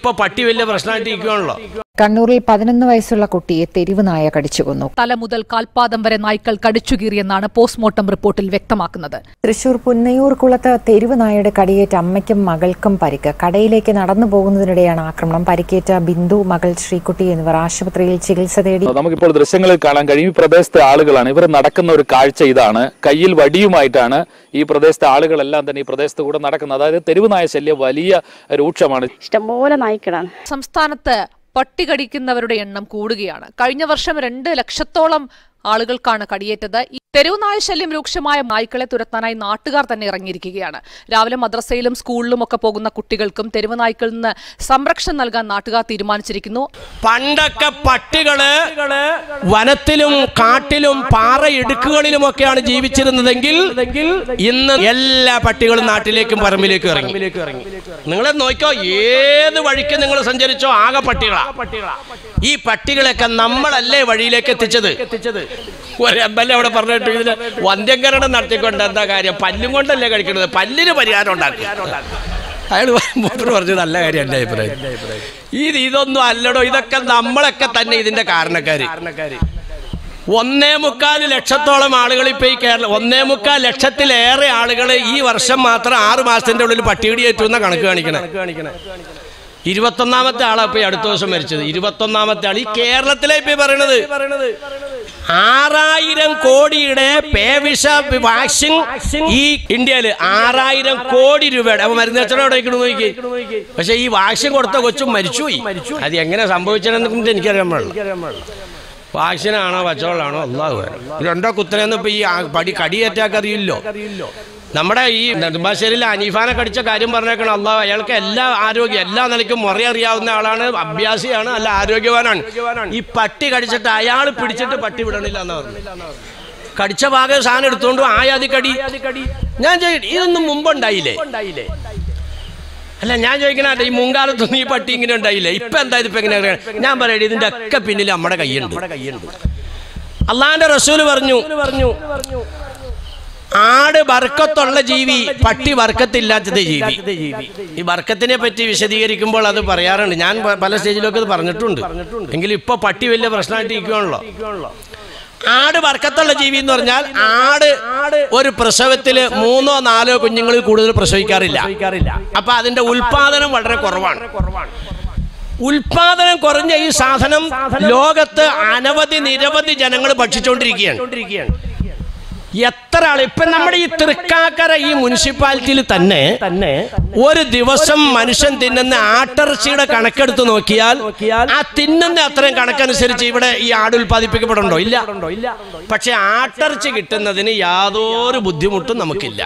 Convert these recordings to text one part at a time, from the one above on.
ഇപ്പൊ പട്ടി വലിയ പ്രശ്നമായിട്ട് ഇരിക്കുകയാണല്ലോ കണ്ണൂരിൽ പതിനൊന്ന് വയസ്സുള്ള കുട്ടിയെ തെരുവ് നായ കടിച്ചു കൊന്നു തല മുതൽ കാൽപാദം വരെ നായ്ക്കൾ കടിച്ചുകീറിയെന്നാണ് പോസ്റ്റ്മോർട്ടം റിപ്പോർട്ടിൽ വ്യക്തമാക്കുന്നത് തൃശൂർ പുന്നയൂർ കുളത്ത് തെരുവ് നായയുടെ കടിയേറ്റ് അമ്മയ്ക്കും മകൾക്കും പരിക്ക് കടയിലേക്ക് നടന്നു പോകുന്നതിനിടെയാണ് ആക്രമണം പരിക്കേറ്റ ബിന്ദു മകൾ ശ്രീകുട്ടി എന്നിവർ ആശുപത്രിയിൽ ചികിത്സ തേടി നമുക്കിപ്പോൾ ദൃശ്യങ്ങളിൽ കാണാൻ കഴിയും ഈ പ്രദേശത്തെ ആളുകളാണ് ഇവർ നടക്കുന്ന ഒരു കാഴ്ച ഇതാണ് കയ്യിൽ വടിയുമായിട്ടാണ് ഈ പ്രദേശത്തെ ആളുകളെല്ലാം തന്നെ ഈ പ്രദേശത്ത് കൂടെ നടക്കുന്നത് അതായത് തെരുവ് നായ ശല്യം വലിയ രൂക്ഷമാണ് ഇഷ്ടംപോലെ നായ്ക്കളാണ് സംസ്ഥാനത്ത് പട്ടി കടിക്കുന്നവരുടെ എണ്ണം കൂടുകയാണ് കഴിഞ്ഞ വർഷം രണ്ട് ലക്ഷത്തോളം ആളുകൾക്കാണ് കടിയേറ്റത് ഈ തെരുവുനായ ശല്യം രൂക്ഷമായ നായ്ക്കളെ തുരത്താനായി നാട്ടുകാർ തന്നെ ഇറങ്ങിയിരിക്കുകയാണ് രാവിലെ മദ്രസയിലും സ്കൂളിലും ഒക്കെ പോകുന്ന കുട്ടികൾക്കും തെരുവ് നായ്ക്കളിൽ നിന്ന് സംരക്ഷണം നൽകാൻ നാട്ടുകാർ തീരുമാനിച്ചിരിക്കുന്നു പണ്ടൊക്കെ പട്ടികള് വനത്തിലും കാട്ടിലും പാറ ഇടുക്കുകളിലുമൊക്കെയാണ് ജീവിച്ചിരുന്നതെങ്കിൽ ഇന്ന് എല്ലാ പട്ടികളും നാട്ടിലേക്കും പറമ്പിലേക്കും ഇറങ്ങി നിങ്ങൾ നോക്കിയോ ഏത് വഴിക്ക് നിങ്ങൾ സഞ്ചരിച്ചോ ആകെ പട്ടികളാ ഈ പട്ടികളൊക്കെ നമ്മളല്ലേ വഴിയിലേക്ക് എത്തിച്ചത് ഒരു എം എൽ എ അവിടെ പറഞ്ഞിട്ട് ഇതിന് വന്ധ്യങ്കരണം നടത്തിക്കൊണ്ട് എന്താ കാര്യം പല്ലും കൊണ്ടല്ലേ കഴിക്കുന്നത് പല്ലിന് പരിഹാരം ഉണ്ടാക്കുക അയാൾ മൂപ്പർ പറഞ്ഞു നല്ല കാര്യം എൻ്റെ അഭിപ്രായം ഇത് ഇതൊന്നും അല്ലടോ ഇതൊക്കെ നമ്മളൊക്കെ തന്നെ ഇതിന്റെ കാരണക്കാര് ഒന്നേ മുക്കാൽ ലക്ഷത്തോളം ആളുകൾ ഇപ്പൊ ഈ കേരള ഒന്നേ മുക്കാൽ ലക്ഷത്തിലേറെ ആളുകൾ ഈ വർഷം മാത്രം ആറ് മാസത്തിന്റെ ഉള്ളിൽ പട്ടികടി ഏറ്റുന്ന കണക്ക് കാണിക്കണേ ഇരുപത്തൊന്നാമത്തെ ആളാ ഇപ്പൊ ഈ അടുത്ത ദിവസം മരിച്ചത് ഇരുപത്തൊന്നാമത്തെ ആൾ ഈ കേരളത്തിലെ ഇപ്പൊ ഈ പറയണത് ആറായിരം കോടിയുടെ പേവിഷ വാക്സിൻ ഈ ഇന്ത്യയില് ആറായിരം കോടി രൂപയുടെ അപ്പൊ മരുന്ന് കച്ചവടം എവിടെ നിൽക്കണു നോക്കി പക്ഷെ ഈ വാക്സിൻ കൊടുത്ത കൊച്ചും മരിച്ചുപോയി അത് എങ്ങനെ സംഭവിച്ചതെന്ന് എനിക്കറിയാൻ പാടില്ല വാക്സിനാണോ പച്ചവെള്ളാണോ അള്ളാഹു രണ്ടോ കുത്തനെന്ന് ഇപ്പൊ ഈ ആ- പടി കടിയേറ്റാക്ക് അറിയില്ലോ നമ്മുടെ ഈ നെടുമ്പാശ്ശേരിയിൽ അനീഫാനെ കടിച്ച കാര്യം പറഞ്ഞേക്കണം അള്ളാഹു അയാൾക്ക് എല്ലാ ആരോഗ്യം എല്ലാ നിലയ്ക്കും മുറി അറിയാവുന്ന ആളാണ് അഭ്യാസിയാണ് അല്ല ആരോഗ്യവാനാണ് ഈ പട്ടി കടിച്ചിട്ട് അയാൾ പിടിച്ചിട്ട് പട്ടി വിടണില്ല എന്ന് പറഞ്ഞു കടിച്ച ഭാഗം സാധനം എടുത്തോണ്ട് ആയാതി കടി ഞാൻ ചോദിക്കട്ടെ ഇതൊന്നും മുമ്പുണ്ടായില്ലേ അല്ല ഞാൻ ചോദിക്കണ ഈ മുൻകാലത്തൊന്നും ഈ പട്ടി ഇങ്ങനെ ഉണ്ടായില്ലേ ഇപ്പൊ എന്താ ഇതിപ്പോ എങ്ങനെ ഞാൻ പറയട്ടെ ഇതിന്റെ ഒക്കെ പിന്നിൽ നമ്മുടെ കൈയുണ്ട് അള്ളാന്റെ റസൂല് പറഞ്ഞു പറഞ്ഞു ആട് ബർക്കത്തുള്ള ജീവി പട്ടി ബർക്കത്തില്ലാത്തത് ജീവി ഈ ബർക്കത്തിനെ പറ്റി വിശദീകരിക്കുമ്പോൾ അത് പറയാറുണ്ട് ഞാൻ പ- പല സ്റ്റേജിലൊക്കെ ഇത് പറഞ്ഞിട്ടുണ്ട് എങ്കിലും ഇപ്പൊ പട്ടി വലിയ പ്രശ്നമായിട്ട് ഇരിക്കുകയാണല്ലോ ആട് വർക്കത്തുള്ള ജീവി എന്ന് പറഞ്ഞാൽ ആട് ഒരു പ്രസവത്തില് മൂന്നോ നാലോ കുഞ്ഞുങ്ങളിൽ കൂടുതൽ പ്രസവിക്കാറില്ല അപ്പൊ അതിന്റെ ഉൽപാദനം വളരെ കുറവാണ് ഉൽപാദനം കുറഞ്ഞ ഈ സാധനം ലോകത്ത് അനവധി നിരവധി ജനങ്ങൾ ഭക്ഷിച്ചുകൊണ്ടിരിക്കുകയാണ് എത്ര ആൾ ഇപ്പൊ നമ്മുടെ ഈ തൃക്കാക്കര ഈ മുനിസിപ്പാലിറ്റിയിൽ തന്നെ തന്നെ ഒരു ദിവസം മനുഷ്യൻ തിന്നുന്ന ആട്ടിറച്ചിയുടെ കണക്കെടുത്ത് നോക്കിയാൽ ആ തിന്നുന്ന അത്രയും കണക്കനുസരിച്ച് ഇവിടെ ഈ ആട് ഉൽപ്പാദിപ്പിക്കപ്പെടുണ്ടോ ഇല്ല പക്ഷെ ആട്ടിറച്ചി കിട്ടുന്നതിന് യാതൊരു ബുദ്ധിമുട്ടും നമുക്കില്ല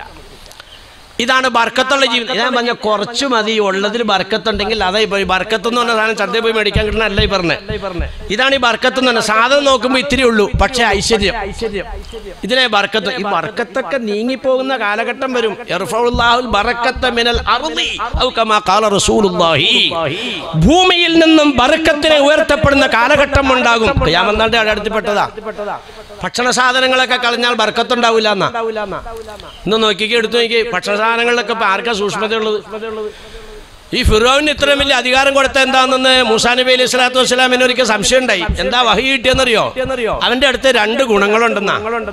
ഇതാണ് ബർക്കത്തുള്ള ജീവിതം ഞാൻ പറഞ്ഞ കുറച്ച് മതി ഉള്ളതിൽ ബർക്കത്തുണ്ടെങ്കിൽ അതാ ഇപ്പൊ ഈ ബർക്കത്ത് എന്ന് പറഞ്ഞ സാധനം ചന്തയിൽ പോയി മേടിക്കാൻ കിട്ടണ അല്ല ഈ പറഞ്ഞത് ഇതാണ് ഈ ബർക്കത്ത് എന്ന് പറഞ്ഞ സാധനം നോക്കുമ്പോൾ ഇത്തിരി ഉള്ളൂ പക്ഷെ ഐശ്വര്യം ഇതിനെ ബർക്കത്ത് ഈ ബർക്കത്തൊക്കെ നീങ്ങിപ്പോകുന്ന കാലഘട്ടം വരും ഇർഫഉല്ലാഹുൽ ബറക്കത്ത മിനൽ അർളി ഔ കമാ ഖാല റസൂലുള്ളാഹി ഭൂമിയിൽ നിന്നും ബർക്കത്തിനെ ഉയർത്തപ്പെടുന്ന കാലഘട്ടം ഉണ്ടാകും ഖിയാമത്ത് അടുത്തപ്പെട്ടതാ ഭക്ഷണ സാധനങ്ങളൊക്കെ കളഞ്ഞാൽ ബർക്കത്തുണ്ടാവില്ല എന്നാ ഇന്ന് നോക്കിക്കേ എടുത്തു നോക്കി ഭക്ഷണ സാധനങ്ങളിലൊക്കെ ഇപ്പൊ ആർക്കാ സൂക്ഷ്മതയുള്ളത് ഈ ഫിറോവിന് ഇത്രയും വലിയ അധികാരം കൊടുത്ത എന്താണെന്ന് മൂസാ നബി അലൈഹി സ്വലാത്തു വസ്സലാമിന് ഒരിക്കൽ സംശയം ഉണ്ടായി എന്താ വഹി കിട്ടിയെന്നറിയോ അവന്റെ അടുത്ത് രണ്ട് ഗുണങ്ങളുണ്ടെന്നാ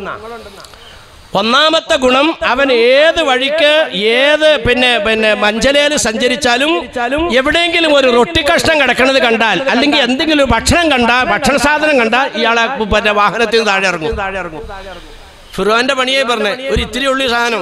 ഒന്നാമത്തെ ഗുണം അവൻ ഏത് വഴിക്ക് ഏത് പിന്നെ പിന്നെ മഞ്ചലയിൽ സഞ്ചരിച്ചാലും എവിടെയെങ്കിലും ഒരു റൊട്ടി കഷ്ണം കിടക്കണത് കണ്ടാൽ അല്ലെങ്കിൽ എന്തെങ്കിലും ഒരു ഭക്ഷണം കണ്ടാൽ ഭക്ഷണ സാധനം കണ്ടാൽ ഇയാളെ പിന്നെ വാഹനത്തിൽ നിന്ന് താഴെ ഇറങ്ങും ഫിറോന്റെ പണിയായി പറഞ്ഞേ ഒരു ഇത്തിരി ഉള്ളി സാധനം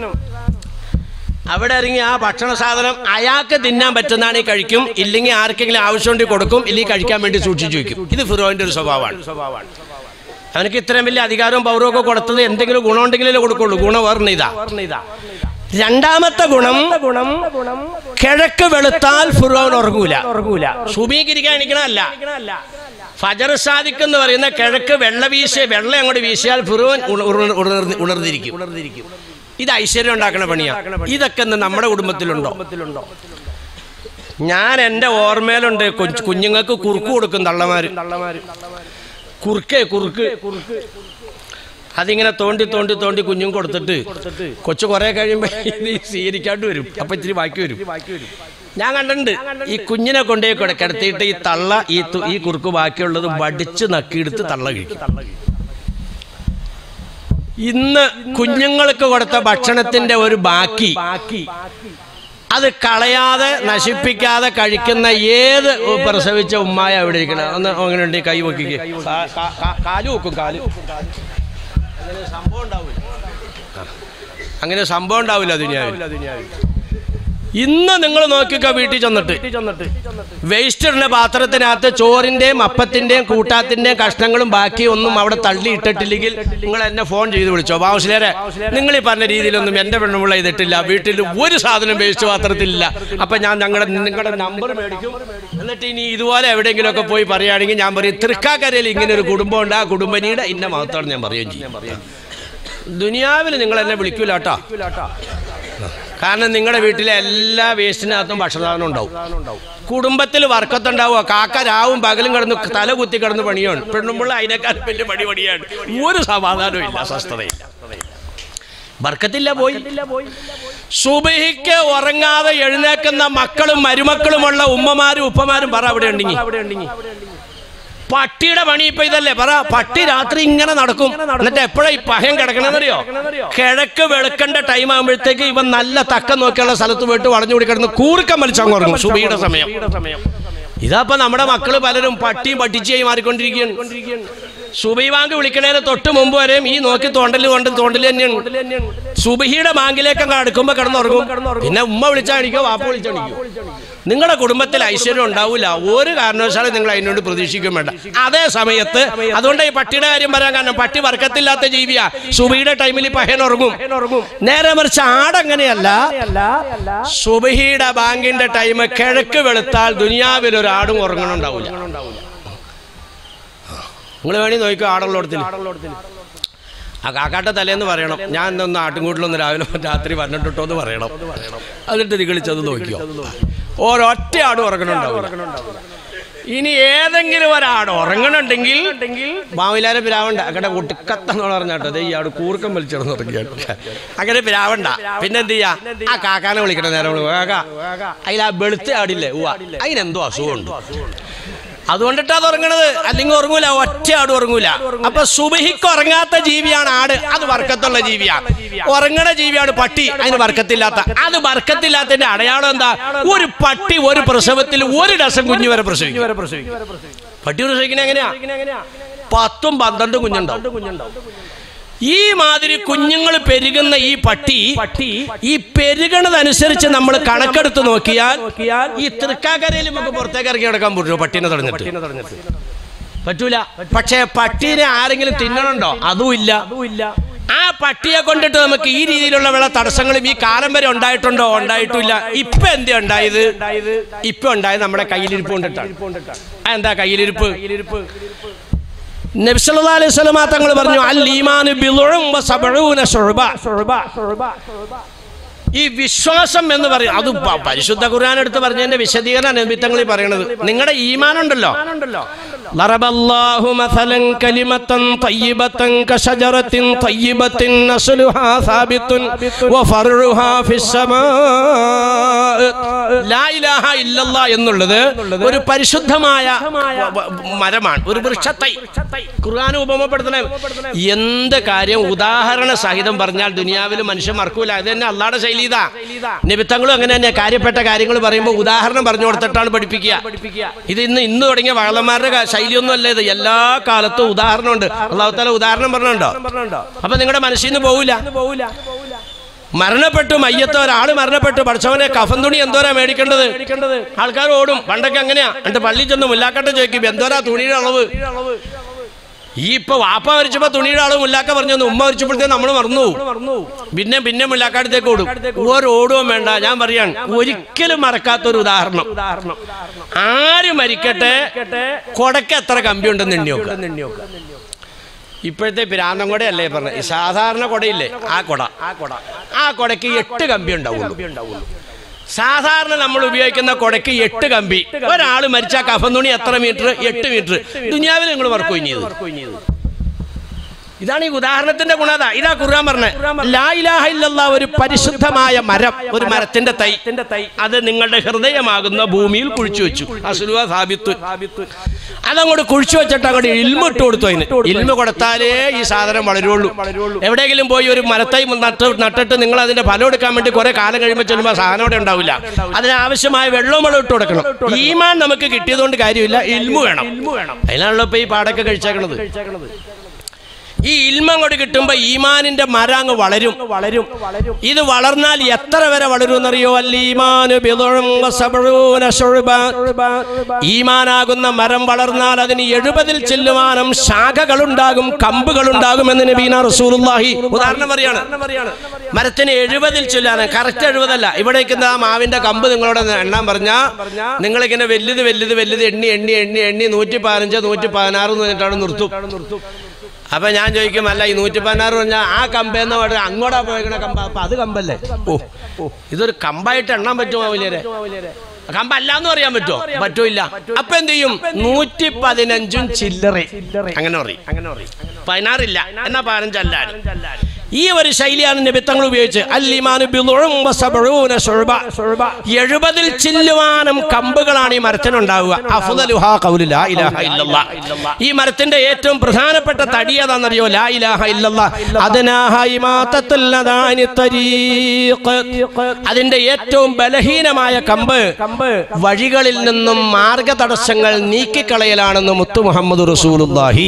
അവിടെ ഇറങ്ങി ആ ഭക്ഷണ സാധനം അയാൾക്ക് തിന്നാൻ പറ്റുന്നതാണ് ഈ കഴിക്കും ഇല്ലെങ്കിൽ ആർക്കെങ്കിലും ആവശ്യമുണ്ടെങ്കിൽ കൊടുക്കും ഇല്ലെങ്കിൽ കഴിക്കാൻ വേണ്ടി സൂക്ഷിച്ചു വയ്ക്കും ഇത് ഫിറോന്റെ ഒരു സ്വഭാവമാണ് അവനക്ക് ഇത്രയും വലിയ അധികാരവും പൗരവും ഒക്കെ കൊടുത്തത് എന്തെങ്കിലും ഗുണം ഉണ്ടെങ്കിലേ കൊടുക്കുള്ളൂ ഗുണം വേറെ ഇതാ രണ്ടാമത്തെ ഗുണം ഗുണം കിഴക്ക് വെളുത്താൽ ഫിറോൻ ഉറങ്ങൂല ഉറങ്ങൂല സുബീകരിക്കാൻ എനിക്കണല്ല ഫജർ സാദിഖ് എന്ന് പറയുന്ന കിഴക്ക് വെള്ള വീശിയ വെള്ളം അങ്ങോട്ട് വീശിയാൽ ഫിറോൻ ഉണ- ഉണ- ഉണർന്ന് ഉണർന്നിരിക്കും ഉണർന്നിരിക്കും ഇത് ഐശ്വര്യം ഉണ്ടാക്കണ പണിയാ ഇതൊക്കെ ഇന്ന് നമ്മുടെ കുടുംബത്തിലുണ്ടോ ഞാൻ എൻ്റെ ഓർമ്മയിലുണ്ട് കൊച്ചു കുഞ്ഞുങ്ങൾക്ക് കുറുക്ക് കൊടുക്കും തള്ളമാര് കുറുക്കേ കുറുക്ക് അതിങ്ങനെ തോണ്ടി തോണ്ടി തോണ്ടി കുഞ്ഞും കൊടുത്തിട്ട് കൊച്ചു കുറെ കഴിയുമ്പോൾ ഇത് സ്വീകരിക്കാണ്ട് വരും അപ്പൊ ഇത്തിരി ബാക്കി വരും ഞാൻ കണ്ടിട്ടുണ്ട് ഈ കുഞ്ഞിനെ കൊണ്ടുപോയി കിട- കിടത്തിയിട്ട് ഈ തള്ള ഈ തു- ഈ കുറുക്ക് ബാക്കിയുള്ളത് വടിച്ച് നക്കിയെടുത്ത് തള്ള കഴിക്കും ഇന്ന് കുഞ്ഞുങ്ങൾക്ക് കൊടുത്ത ഭക്ഷണത്തിന്റെ ഒരു ബാക്കി അത് കളയാതെ നശിപ്പിക്കാതെ കഴിക്കുന്ന ഏത് പ്രസവിച്ച ഉമ്മായ അവിടെ ഇരിക്കണം ഒന്ന് അങ്ങനെ ഉണ്ട് കൈ വെക്കിക്ക് കാ- കാ- കാ- കാല് വെക്കും കാല് അങ്ങനെ സംഭവം ഉണ്ടാവില്ല അങ്ങനെ സംഭവം ഉണ്ടാവില്ല ദുനിയാവിൽ ഇന്ന് നിങ്ങൾ നോക്കിക്കോ വീട്ടിൽ ചെന്നിട്ട് വേസ്റ്റ് ഇടുന്ന പാത്രത്തിനകത്ത് ചോറിന്റെയും അപ്പത്തിന്റെയും കൂട്ടാത്തിന്റെയും കഷ്ണങ്ങളും ബാക്കി ഒന്നും അവിടെ തള്ളി ഇട്ടിട്ടില്ലെങ്കിൽ നിങ്ങൾ എന്നെ ഫോൺ ചെയ്ത് വിളിച്ചോ ബാവുസിലേരെ നിങ്ങൾ ഈ പറഞ്ഞ രീതിയിലൊന്നും എന്റെ പെണ്ണുമുള്ള ചെയ്തിട്ടില്ല വീട്ടിൽ ഒരു സാധനം വേസ്റ്റ് പാത്രത്തിലില്ല അപ്പൊ ഞാൻ ഞങ്ങളുടെ നിങ്ങളുടെ നമ്പർ മേടിക്കും എന്നിട്ട് ഇനി ഇതുപോലെ എവിടെയെങ്കിലുമൊക്കെ പോയി പറയുകയാണെങ്കിൽ ഞാൻ പറയും തൃക്കാക്കരയിൽ ഇങ്ങനെ ഒരു കുടുംബം ഉണ്ട് ആ കുടുംബനിയുടെ ഇന്ന മഹത്വമാണ് ഞാൻ പറയുകയും ചെയ്യും ദുനിയാവിൽ നിങ്ങൾ എന്നെ വിളിക്കൂല കേട്ടോ കാരണം നിങ്ങളുടെ വീട്ടിലെ എല്ലാ വേസ്റ്റിനകത്തും ഭക്ഷണസാധനം ഉണ്ടാവും കുടുംബത്തിൽ വർക്കത്തുണ്ടാവുക കാക്ക രാവും പകലും കിടന്ന് തല കുത്തി കിടന്ന് പണിയാണ് പെണ്ണുമ്പോൾ അതിനേക്കാൾ വലിയ പണി പണിയാണ് ഒരു സമാധാനവും ഇല്ല സ്വസ്ഥതയില്ല ബർക്കത്തില്ല പോയി സുബഹിക്ക് ഉറങ്ങാതെ എഴുന്നേക്കുന്ന മക്കളും മരുമക്കളുമുള്ള ഉമ്മമാരും ഉപ്പമാരും പറ അവിടെ ഉണ്ടെങ്കിൽ പട്ടിയുടെ പണി ഇപ്പൊ ഇതല്ലേ പറ പട്ടി രാത്രി ഇങ്ങനെ നടക്കും എന്നിട്ട് എപ്പോഴാ ഈ പഹയം കിടക്കണമെന്നറിയോ കിഴക്ക് വെളുക്കേണ്ട ടൈം ആകുമ്പോഴത്തേക്ക് ഇവൻ നല്ല തക്കം നോക്കിയുള്ള സ്ഥലത്ത് പോയിട്ട് വളഞ്ഞുകൂടി കിടന്ന് കൂർക്കം വലിച്ചങ്ങ് ഉറങ്ങും സുബിയുടെ സമയം ഇതാപ്പൊ നമ്മുടെ മക്കള് പലരും പട്ടിയും പട്ടിച്ചായി മാറിക്കൊണ്ടിരിക്കുകയാണ് സുബൈ ബാങ്ക് വിളിക്കണേന് തൊട്ട് മുമ്പ് വരെയും ഈ നോക്കി തോണ്ടല് കൊണ്ട് തോണ്ടല് തന്നെയാണ് സുബഹിയുടെ ബാങ്കിലേക്ക് അങ്ങ് അടുക്കുമ്പോ കിടന്നുറങ്ങും പിന്നെ ഉമ്മ വിളിച്ചാണിക്കോ വാപ്പ വിളിച്ചാണിക്കോ നിങ്ങളുടെ കുടുംബത്തിൽ ഐശ്വര്യം ഉണ്ടാവില്ല ഒരു കാരണവശാലും നിങ്ങൾ അതിനോട് പ്രതീക്ഷിക്കും വേണ്ട അതേ സമയത്ത് അതുകൊണ്ട് ഈ പട്ടിയുടെ കാര്യം പറയാൻ കാരണം പട്ടി വർക്കത്തില്ലാത്ത ജീവിയാ സുബഹിയുടെ ടൈമിൽ പഹയൻ ഉറങ്ങും നേരെ മറിച്ച് ആടങ്ങനെയല്ല സുബഹിയുടെ ബാങ്കിന്റെ ടൈം കിഴക്ക് വെളുത്താൽ ദുനിയാവിൽ ഒരു ആടും ഉറങ്ങണുണ്ടാവില്ല നിങ്ങൾ വേണി നോക്കിക്കോ ആടുള്ളടത്തിൽ ആ കാക്കാട്ട തലേന്ന് പറയണം ഞാൻ ഇന്നൊന്ന് ആട്ടുംകൂട്ടിലൊന്ന് രാവിലെ രാത്രി വന്നിട്ടോ എന്ന് പറയണം എന്നിട്ട് നികളിച്ചത് നോക്കിയോ ഒരൊറ്റ ആട് ഉറങ്ങണുണ്ടാവും ഇനി ഏതെങ്കിലും ഒരാട് ഉറങ്ങണുണ്ടെങ്കിൽ മാവിലാരെ പിരാവണ്ട അങ്ങനെ ഒട്ടുക്കത്തെന്ന് പറഞ്ഞാട്ടോ ദേ ഈ ആട് കൂർക്കം വലിച്ചിടന്ന് ഉറങ്ങിയാണ് അങ്ങനെ പിരാവണ്ട പിന്നെ എന്ത് ചെയ്യാ ആ കാക്കാനെ വിളിക്കണം നേരം കാക്ക അതിൽ ആ വെളുത്ത ആടില്ലേ ഉവ്വ അതിനെന്തോ അസുഖമുണ്ട് അതുകൊണ്ടിട്ടാ അത് ഉറങ്ങണത് അല്ലെങ്കിൽ ഉറങ്ങൂല ഒറ്റ ആട് ഉറങ്ങൂല അപ്പൊ സുബഹിക്ക് ഉറങ്ങാത്ത ജീവിയാണ് ആട് അത് വർക്കത്തുള്ള ജീവിയാണ് ഉറങ്ങണ ജീവിയാണ് പട്ടി അതിന് വർക്കത്തില്ലാത്ത അത് വർക്കത്തില്ലാത്തതിന്റെ അടയാളം എന്താ ഒരു പട്ടി ഒരു പ്രസവത്തിൽ ഒരു ഡസം കുഞ്ഞു വരെ പ്രസവിക്കും പട്ടി പ്രസവിക്കണ എങ്ങനെയാ പത്തും പന്ത്രണ്ടും കുഞ്ഞുണ്ടാവും ഈ മാതിരി കുഞ്ഞുങ്ങൾ പെരുകുന്ന ഈ പട്ടി ഈ പെരുകണതനുസരിച്ച് നമ്മൾ കണക്കെടുത്ത് നോക്കിയാൽ ഈ തൃക്കാക്കരയിൽ നമുക്ക് പുറത്തേക്ക് ഇറങ്ങി കിടക്കാൻ പറ്റുമോ പട്ടീനെ തടഞ്ഞിട്ട് പറ്റൂല പക്ഷേ പട്ടീനെ ആരെങ്കിലും തിന്നണുണ്ടോ അതും ഇല്ല ആ പട്ടിയെ കൊണ്ടിട്ട് നമുക്ക് ഈ രീതിയിലുള്ള വിള തടസ്സങ്ങളും ഈ കാലം വരെ ഉണ്ടായിട്ടുണ്ടോ ഉണ്ടായിട്ടില്ല ഇപ്പൊ എന്താ ഉണ്ടായത് ഇപ്പൊ ഉണ്ടായത് നമ്മുടെ കയ്യിലിരിപ്പ് കൊണ്ടിട്ടാണ് ആ എന്താ കയ്യിലിരിപ്പ് നബ്സല്ലാ അലൈഹി സ്വലമാ തങ്ങൾ പറഞ്ഞു അൽ ഈമാന് ബിളും വ സബഊന ശുഅബ ഈ വിശ്വാസം എന്ന് പറയും അത് പ- പരിശുദ്ധ ഖുർആൻ എടുത്ത് പറഞ്ഞതിന്റെ വിശദീകരണ നിമിത്തങ്ങളിൽ പറയണത് നിങ്ങളുടെ ഈമാൻ ഉണ്ടല്ലോ ضرب الله مثلا كلمة طيبة كشجرة طيبة نصلها ثابت وفرعها في السماء لا إله إلا الله എന്നുള്ളത് ഒരു പരിശുദ്ധമായ വ- വ- മരമാണ് ഒരു വൃക്ഷത്തൈ ഖുർആൻ ഉപമപ്പെടുത്തണ എന്ത് കാര്യം ഉദാഹരണ സഹിതം പറഞ്ഞാൽ ദുനിയാവിൽ മനുഷ്യൻ മറക്കൂല ഇത് തന്നെ അള്ളാടെ ശൈലി ഇതാ നിമിത്തങ്ങളും അങ്ങനെ തന്നെ കാര്യപ്പെട്ട കാര്യങ്ങൾ പറയുമ്പോൾ ഉദാഹരണം പറഞ്ഞു കൊടുത്തിട്ടാണ് പഠിപ്പിക്കുക ഇത് ഇന്ന് ഇന്ന് തുടങ്ങിയ വള്ളന്മാരുടെ ക- ശൈലിയൊന്നും അല്ല ഇത് എല്ലാ കാലത്തും ഉദാഹരണമുണ്ട് അള്ളാഹുത്താല ഉദാഹരണം പറഞ്ഞുണ്ടോ അപ്പൊ നിങ്ങളുടെ മനസ്സിൽ നിന്ന് പോവില്ല മരണപ്പെട്ടു മയ്യത്ത് ഒരാള് മരണപ്പെട്ടു പഠിച്ചവനെ കഫൻ തുണി എന്തോരാ മേടിക്കേണ്ടത് ആൾക്കാർ ഓടും പണ്ടൊക്കെ അങ്ങനെയാ എന്നിട്ട് പള്ളി ചെന്ന് മുല്ലാക്കട്ടെ ചോദിക്കും എന്തോരാ തുണിയുടെ അളവ് ഈ ഇപ്പൊ വാപ്പ മരിച്ചപ്പോ തുണിയുടെ അളവ് മുല്ലാക്ക പറഞ്ഞു ഉമ്മ മരിച്ചപ്പോഴത്തേക്ക് നമ്മൾ മറന്നു പിന്നെ പിന്നെ മുല്ലാക്കാടത്തേക്ക് ഓടും ഒരു ഓടുകയും വേണ്ട ഞാൻ പറയാൻ ഒരിക്കലും മറക്കാത്ത ഒരു ഉദാഹരണം ആര് മരിക്കട്ടെ കൊടക്ക് എത്ര കമ്പി ഉണ്ടെന്ന് എണ്ണി നോക്കുക ഇപ്പോഴത്തെ പിരാന്തം കൊടയല്ലേ പറഞ്ഞത് ഈ സാധാരണ കൊടയില്ലേ ആ കൊട ആ കൊട ആ കൊടയ്ക്ക് എട്ട് കമ്പി ഉണ്ടാവുള്ളൂ സാധാരണ നമ്മൾ ഉപയോഗിക്കുന്ന കൊടയ്ക്ക് എട്ട് കമ്പി ഒരാൾ മരിച്ച കഫം തുണി എത്ര മീറ്റർ എട്ട് മീറ്റർ ദുനിയാവിൽ നിങ്ങൾ വർക്ക് കഴിഞ്ഞത് ഇതാണ് ഈ ഉദാഹരണത്തിന്റെ ഗുണത ഇതാ ഖുർആൻ പറഞ്ഞ ലാ ഇലാഹ ഇല്ലല്ലാഹ് ഒരു പരിശുദ്ധമായ മരം ഒരു മരത്തിന്റെ തൈ തൈ അത് നിങ്ങളുടെ ഹൃദയമാകുന്ന ഭൂമിയിൽ കുഴിച്ചു വെച്ചു അസുലുവ സാബിത്ത് അതങ്ങോട്ട് കുഴിച്ചു വെച്ചിട്ട് അങ്ങോട്ട് ഇൽമിട്ട് കൊടുത്തു അതിന് ഇൽമ കൊടുത്താലേ ഈ സാധനം വളരുള്ളൂ എവിടെയെങ്കിലും പോയി ഒരു മരത്തൈ നട്ട് നട്ടിട്ട് നിങ്ങൾ അതിന്റെ ഫലം എടുക്കാൻ വേണ്ടി കുറെ കാലം കഴിയുമ്പോൾ ചെല്ലുമ്പോൾ ആ സാധനം അവിടെ ഉണ്ടാവില്ല അതിനാവശ്യമായ വെള്ളവും വെള്ളം ഇട്ട് കൊടുക്കണം ഈമാൻ നമുക്ക് കിട്ടിയതുകൊണ്ട് കാര്യമില്ല ഇൽമു വേണം അതിനാണല്ലോ ഇപ്പൊ ഈ പാടൊക്കെ കഴിച്ചേക്കണത് ഈ ഇൽമ അങ്ങോട്ട് കിട്ടുമ്പോ ഈമാനിന്റെ മരം അങ്ങ് വളരും വളരും ഇത് വളർന്നാൽ എത്ര വരെ വളരും എന്നറിയോ അല്ലീമാനു ബിദുഉം വസബഊന ശുഅബ. ഈമാനാകുന്ന മരം വളർന്നാൽ അതിന് എഴുപതിൽ ചെല്ലുവാനും ശാഖകളുണ്ടാകും കമ്പുകളുണ്ടാകും എന്ന് നബീന റസൂലുള്ളാഹി ഉദാഹരണം പറയാണ് മരത്തിന് എഴുപതിൽ ചൊല്ലാന് കറക്റ്റ് എഴുപതല്ല ഇവിടേക്ക് ആ മാവിന്റെ കമ്പ് നിങ്ങളോട് എണ്ണാൻ പറഞ്ഞാ നിങ്ങളിങ്ങനെ വലുത് വലുത് വലുത് എണ്ണി എണ്ണി എണ്ണി എണ്ണി നൂറ്റി പതിനഞ്ച് നൂറ്റി പതിനാറ് എന്ന് പറഞ്ഞിട്ടാണ് നിർത്തും അപ്പൊ ഞാൻ ചോദിക്കും അല്ല ഈ നൂറ്റി പതിനാറ് പറഞ്ഞാൽ ആ കമ്പെന്ന് പറഞ്ഞാൽ അങ്ങോട്ടാ പോയിക്കണ കമ്പ അപ്പൊ അത് കമ്പല്ലേ ഓ ഓ ഇതൊരു കമ്പായിട്ട് എണ്ണാൻ പറ്റുമോ വലിയരെ കമ്പല്ല എന്ന് പറയാൻ പറ്റുമോ പറ്റൂല അപ്പൊ എന്ത് ചെയ്യും നൂറ്റി പതിനഞ്ചും ചില്ലറ അങ്ങനെ പറയും അങ്ങനെ പറയും പതിനാറില്ല എന്നാ പതിനഞ്ചല്ലാരും ഈ ഒരു ശൈലിയാണ് നിബിത്തങ്ങൾ ഉപയോഗിച്ച് അല്ലിമാനു ബിളുഉം വസബഊന ശുഅബ. എഴുപതിൽ ചില്ലുവാനും കമ്പുകളാണ് ഈ മരത്തിനുണ്ടാവുക അഫ്ദലുഹാ ഖൗലു ലാ ഇലാഹ ഇല്ലല്ലാഹ്. ഈ മരത്തിന്റെ ഏറ്റവും പ്രധാനപ്പെട്ട തടി ഏതാണെന്നറിയോ ലാ ഇലാഹ ഇല്ലല്ലാഹ്. അദ്നാഹ ഇമാത്തത്തുൽ അദാനി തരീഖ്. അതിന്റെ ഏറ്റവും ബലഹീനമായ കമ്പ് വഴികളിൽ നിന്നും മാർഗ തടസ്സങ്ങൾ നീക്കിക്കളയലാണെന്ന് മുത്തു മുഹമ്മദ് റസൂലുള്ളാഹി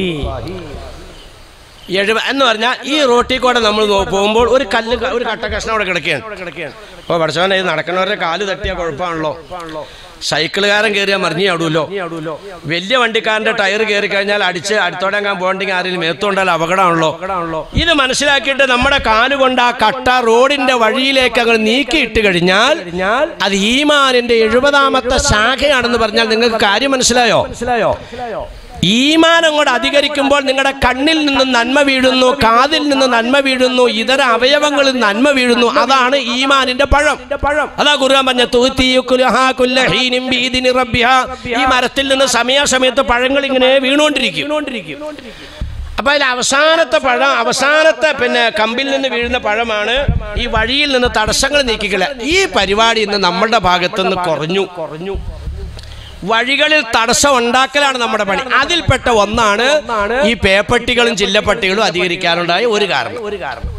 എഴുപ എന്ന് പറഞ്ഞാൽ ഈ റോട്ടിൽ കൂടെ നമ്മൾ നോ- പോകുമ്പോൾ ഒരു കല്ല് ക- ഒരു കട്ട കഷ്ണം അവിടെ കിടക്കുകയാണ് അപ്പോൾ പഠിച്ചവനെ ഇത് നടക്കുന്നവരുടെ കാല് തട്ടിയ കുഴപ്പമാണല്ലോ സൈക്കിളുകാരൻ കയറിയാൽ മറിഞ്ഞു ചാടുമല്ലോ വലിയ വണ്ടിക്കാരന്റെ ടയർ കയറി കഴിഞ്ഞാൽ അടിച്ച് അടുത്തോടെ ഞാൻ പോകണ്ടെങ്കിൽ ആരെങ്കിലും മേത്തുകൊണ്ടാൽ അപകടമാണല്ലോ ഇത് മനസ്സിലാക്കിയിട്ട് നമ്മുടെ കാലുകൊണ്ട് ആ കട്ട റോഡിന്റെ വഴിയിലേക്ക് അങ്ങ് നീക്കിയിട്ട് കഴിഞ്ഞാൽ അത് ഈമാനിന്റെ എഴുപതാമത്തെ ശാഖയാണെന്ന് പറഞ്ഞാൽ നിങ്ങൾക്ക് കാര്യം മനസ്സിലായോ മനസ്സിലായോ ഈമാൻ അങ്ങോട്ട് അധികരിക്കുമ്പോൾ നിങ്ങളുടെ കണ്ണിൽ നിന്ന് നന്മ വീഴുന്നു കാതിൽ നിന്ന് നന്മ വീഴുന്നു ഇതര അവയവങ്ങളിൽ നന്മ വീഴുന്നു അതാണ് ഈമാനിന്റെ പഴം അതാ ഖുർആൻ പറഞ്ഞ തൂത്തിയുക്കുലഹാ കുല്ലഹീനിൻ ബീദിനി റബ്ബിഹാ. ഈ മരത്തിൽ നിന്ന് സമയാസമയത്ത് പഴങ്ങൾ ഇങ്ങനെ വീണുകൊണ്ടിരിക്കും അപ്പൊ അതിൽ അവസാനത്തെ പഴം അവസാനത്തെ പിന്നെ കമ്പിൽ നിന്ന് വീഴുന്ന പഴമാണ് ഈ വഴിയിൽ നിന്ന് തടസ്സങ്ങൾ നീക്കിക്കള ഈ പരിപാടി ഇന്ന് നമ്മളുടെ ഭാഗത്തുനിന്ന് കുറഞ്ഞു കുറഞ്ഞു വഴികളിൽ തടസ്സം ഉണ്ടാക്കലാണ് നമ്മുടെ പണി അതിൽപ്പെട്ട ഒന്നാണ് ഈ പേപ്പട്ടികളും ചില്ലപ്പട്ടികളും അധികരിക്കാനുണ്ടായ ഒരു കാരണം ഒരു കാരണം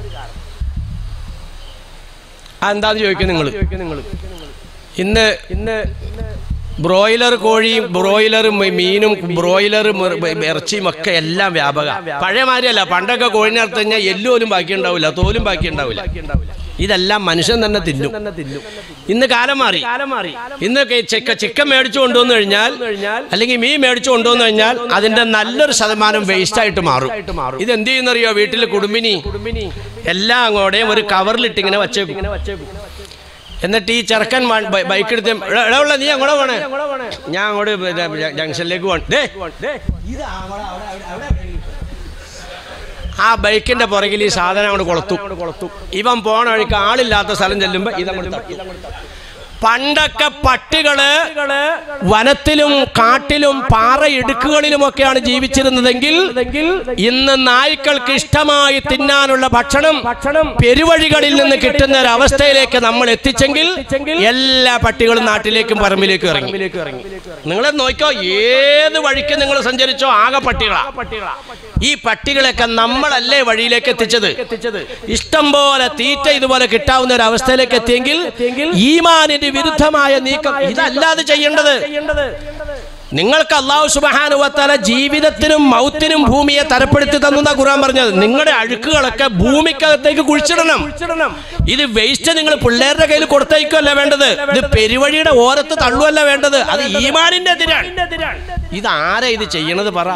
എന്താന്ന് ചോദിക്കും നിങ്ങൾ ഇന്ന് ഇന്ന് ബ്രോയിലർ കോഴിയും ബ്രോയിലർ മീനും ബ്രോയിലർ ഇറച്ചിയും ഒക്കെ എല്ലാം വ്യാപക പഴയ മാതിരിയല്ല പണ്ടൊക്കെ കോഴിനെ അറുത്ത് കഴിഞ്ഞാൽ എല്ലോലും ബാക്കി ഉണ്ടാവില്ല തോലും ബാക്കി ഉണ്ടാവില്ല ഇതെല്ലാം മനുഷ്യൻ തന്നെ തിന്നും ഇന്ന് കാലം മാറി കാലം മാറി ഇന്ന് ചിക്ക ചിക്കൻ മേടിച്ചു കൊണ്ടുവന്നു കഴിഞ്ഞാൽ അല്ലെങ്കിൽ മീൻ മേടിച്ചു കൊണ്ടുവന്നു കഴിഞ്ഞാൽ അതിന്റെ നല്ലൊരു ശതമാനം വേസ്റ്റ് ആയിട്ട് മാറും ഇത് എന്ത് ചെയ്യുന്നറിയോ വീട്ടിൽ കുടുംബിനി എല്ലാം അങ്ങോടെയും ഒരു കവറിലിട്ട് ഇങ്ങനെ വച്ചേക്കും എന്നിട്ട് ഈ ചെറുക്കൻ ബൈക്ക് എടുത്ത് എടാ, എടാ ഉള്ള നീ അങ്ങോട്ട് പോണേ ഞാൻ അങ്ങോട്ട് പിന്നെ ജ- ജംഗ്ഷനിലേക്ക് പോകണം ദേ ഇത് അവിടെ- അവിടെ- അവിടെ- അവിടെ- ആ ബൈക്കിന്റെ പുറകിൽ ഈ സാധനം അങ്ങോട്ട് കൊളത്തു ഇവൻ പോണ വഴിക്ക് ആളില്ലാത്ത സ്ഥലം ചെല്ലുമ്പോ ഇതങ്ങോട്ട് തട്ടും. പണ്ടൊക്കെ പട്ടികള് വനത്തിലും കാട്ടിലും പാറയിടുക്കുകളിലുമൊക്കെയാണ് ജീവിച്ചിരുന്നതെങ്കിൽ ഇന്ന് നായ്ക്കൾക്ക് ഇഷ്ടമായി തിന്നാനുള്ള ഭക്ഷണം ഭക്ഷണം പെരുവഴികളിൽ നിന്ന് കിട്ടുന്ന ഒരു അവസ്ഥയിലേക്ക് നമ്മൾ എത്തിച്ചെങ്കിൽ എല്ലാ പട്ടികളും നാട്ടിലേക്കും പറമ്പിലേക്കും ഇറങ്ങി നിങ്ങൾ നോക്കിയോ ഏത് വഴിക്ക് നിങ്ങൾ സഞ്ചരിച്ചോ ആകെ പട്ടികളാ ഈ പട്ടികളൊക്കെ നമ്മളല്ലേ വഴിയിലേക്ക് എത്തിച്ചത് ഇഷ്ടം പോലെ തീറ്റ ഇതുപോലെ കിട്ടാവുന്ന ഒരു അവസ്ഥയിലേക്ക് എത്തിയെങ്കിൽ ഈമാനിന്റെ വിരുദ്ധമായ നീക്കം ഇതല്ലാതെ ചെയ്യേണ്ടത് നിങ്ങൾക്ക് അള്ളാഹു സുബാനുവത്തല ജീവിതത്തിനും മൗത്തിനും ഭൂമിയെ തരപ്പെടുത്തി തന്ന ഖുറാൻ പറഞ്ഞത് നിങ്ങളുടെ അഴുക്കുകളൊക്കെ ഭൂമിക്കകത്തേക്ക് കുഴിച്ചിടണം ഇത് വേസ്റ്റ് നിങ്ങൾ പിള്ളേരുടെ കയ്യിൽ കൊടുത്തയക്കല്ല വേണ്ടത് ഇത് പെരുവഴിയുടെ ഓരത്ത് തള്ളുവല്ല വേണ്ടത് അത് ഈമാനിന്റെ എതിരാണ് ഇത് ആരാ ഇത് ചെയ്യണത് പറ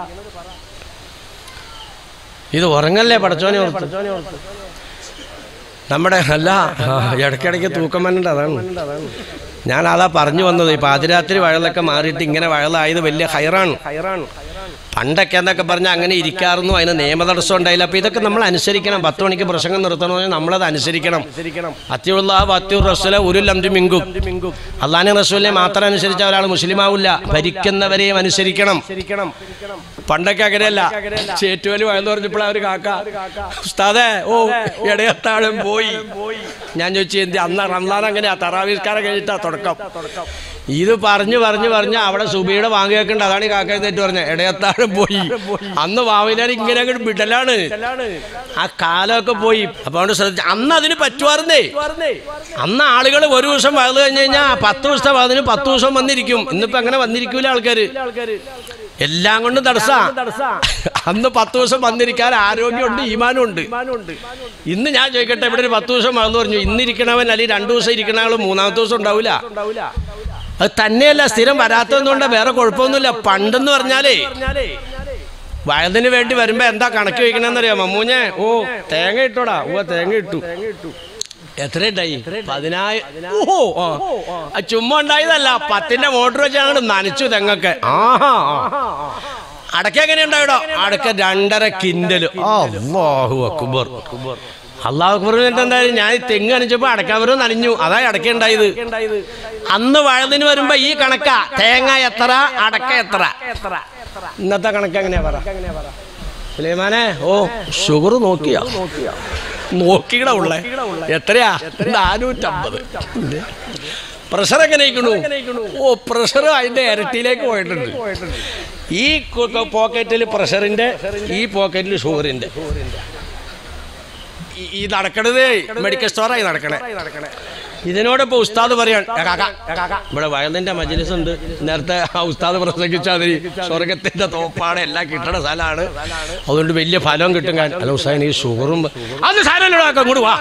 ഇത് ഉറങ്ങല്ലേ പടച്ചോനെ ഓർത്ത് നമ്മുടെ അല്ല ആ, ഇടയ്ക്കിടയ്ക്ക് തൂക്കം വന്നിട്ട് അതാണ് ഞാൻ അതാ പറഞ്ഞു വന്നത് ഈ പാതിരാത്രി വഴലൊക്കെ മാറിയിട്ട് ഇങ്ങനെ വഴലായത് വലിയ ഹൈറാണ് പണ്ടൊക്കെ എന്നൊക്കെ പറഞ്ഞാൽ അങ്ങനെ ഇരിക്കാറുന്നു അതിന് നിയമതടസ്സം ഉണ്ടായില്ല അപ്പൊ ഇതൊക്കെ നമ്മൾ അനുസരിക്കണം പത്ത് മണിക്ക് പ്രസംഗം നിർത്തണമെങ്കിൽ നമ്മളത് അനുസരിക്കണം അത്യുള്ള അത്യുർ റസൂല ഒരു ലംജു മിങ്കും അള്ളാഹു റസൂലിനെ മാത്രം അനുസരിച്ച ഒരാൾ മുസ്ലിം ആവില്ല ഭരിക്കുന്നവരെയും അനുസരിക്കണം പണ്ടൊക്കെ അങ്ങനെയല്ല ചേറ്റുവലി വയന്നു പറഞ്ഞപ്പോൾ അവർ കാക്ക ഉസ്താദേ ഓ ഇടയത്താഴം പോയി ഞാൻ ചോദിച്ചു എന്ത് അന്ന് റംസാൻ അങ്ങനെയാ തറാവിസ്കാരം കഴിഞ്ഞിട്ടാ തുടക്കം ഇത് പറഞ്ഞു പറഞ്ഞു പറഞ്ഞ് അവിടെ സുബിയുടെ വാങ്ങി വെക്കണ്ട അതാണ് ഈ കാക്ക എന്നിട്ട് പറഞ്ഞ ഇടയത്താഴം പോയി അന്ന് വാവിനാർ ഇങ്ങനെ അങ്ങോട്ട് വിടലാണ് ആ കാലമൊക്കെ പോയി അപ്പൊ അതുകൊണ്ട് ശ്രദ്ധിച്ചു അന്ന് അതിന് പറ്റുമായിരുന്നേ അന്ന് ആളുകൾ ഒരു ദിവസം വയത് കഴിഞ്ഞ് കഴിഞ്ഞാൽ പത്ത് ദിവസത്തെ വതിന് പത്ത് ദിവസം വന്നിരിക്കും ഇന്നിപ്പോ അങ്ങനെ വന്നിരിക്കൂല ആൾക്കാര് എല്ലാം കൊണ്ടും തടസ്സ അന്ന് പത്ത് ദിവസം വന്നിരിക്കാൻ ആരോഗ്യമുണ്ട് ഈമാനും ഉണ്ട് ഇന്ന് ഞാൻ ചോദിക്കട്ടെ ഇവിടെ ഒരു പത്ത് ദിവസം വളർന്നു പറഞ്ഞു ഇന്നിരിക്കണവൻ അല്ലെങ്കിൽ രണ്ടു ദിവസം ഇരിക്കണ ആള് മൂന്നാമത്തെ ദിവസം ഉണ്ടാവില്ല അത് തന്നെയല്ല സ്ഥിരം വരാത്തതുകൊണ്ട് വേറെ കുഴപ്പമൊന്നുമില്ല പണ്ടെന്ന് പറഞ്ഞാലേ വയതിന് വേണ്ടി വരുമ്പോ എന്താ കണക്ക് വെക്കണമെന്നറിയാം മമ്മൂഞ്ഞെ ഓ തേങ്ങ ഇട്ടോടാ ഓ തേങ്ങ ഇട്ടു എത്ര ഉണ്ടായി പതിനായിരം ഓ ആ. ആ, ചുമ്മാ ഉണ്ടായതല്ല പത്തിന്റെ മോട്ടർ വെച്ച് അങ്ങോട്ട് നനച്ചു തെങ്ങൊക്കെ ആഹാ ആ. അടക്ക എങ്ങനെ ഉണ്ടായിടോ അടക്ക രണ്ടര കിൻഡല് അല്ലാഹു അക്ബർ അള്ളാഹു അക്ബർ എന്തായാലും ഞാൻ ഈ തെങ്ങ് നനച്ചപ്പോ അടക്കാവരും നനഞ്ഞു അതാ അടക്ക ഉണ്ടായത് അന്ന് വഴുതിന് വരുമ്പോ ഈ കണക്കാ തേങ്ങ എത്ര അടക്ക എത്ര ഇന്നത്തെ കണക്ക് എങ്ങനെയാ പറ സുലൈമാനെ ഓ ഷുഗർ നോക്കിയാ നോക്കിയിട ഉള്ളേ എത്രയാ നാനൂറ്റമ്പത് പ്രഷർ എങ്ങനെ ഇരിക്കണു ഓ പ്രഷർ അതിന്റെ ഇരട്ടിയിലേക്ക് പോയിട്ടുണ്ട് ഈ പോക്കറ്റിൽ പ്രഷറിന്റെ ഈ പോക്കറ്റിൽ ഷുഗറിന്റെ ഈ- ഈ നടക്കണത് മെഡിക്കൽ സ്റ്റോറായി നടക്കണേ ഇതിനോടൊപ്പം ഉസ്താദ് പറയാൻ "ഏ കാക്ക, ഏ കാക്ക, ഇവിടെ വയലിന്റെ മജ്ലിസ് ഉണ്ട് നേരത്തെ ആ ഉസ്താദ് പ്രസംഗിച്ച അതിന് സ്വർഗത്തിന്റെ തോപ്പാട് എല്ലാം കിട്ടണ സ്ഥലമാണ് അതുകൊണ്ട് വലിയ ഫലം കിട്ടും ഞാൻ അല്ല ഉസ്താദിന് ഈ ഷുഗറും അത് സാരല്ലോ കാക്ക ഇങ്ങോട്ട് വാ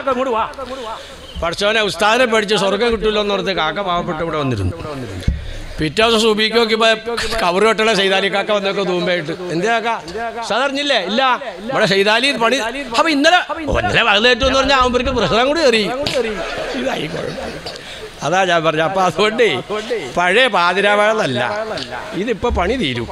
പഠിച്ചവനെ ഉസ്താദിനെ പഠിച്ച് സ്വർഗം കിട്ടുമല്ലോ എന്ന് പറഞ്ഞ് കാക്ക പാവപ്പെട്ട് ഇവിടെ വന്നിരുന്നു പിറ്റേ ദിവസം സുബിക്ക് നോക്കിയപ്പോ കവറ് കെട്ടണ സൈതാലി കാക്ക വന്നൊക്കെ തൂമ്പായിട്ട് എന്ത് കാക്ക സാധാരണയില്ലേ ഇല്ല ഇവിടെ സൈതാലി പണി അപ്പൊ ഇന്നലെ ഓ, ഇന്നലെ വകലേറ്റു എന്ന് പറഞ്ഞാൽ അവർക്ക് പ്രശ്നം കൂടി കയറി ഇതായി കുഴപ്പം. അതാ ഞാൻ പറഞ്ഞ അപ്പൊ അതുകൊണ്ടേ പഴയ പാതിരാവകളല്ല ഇതിപ്പോ പണി തീരും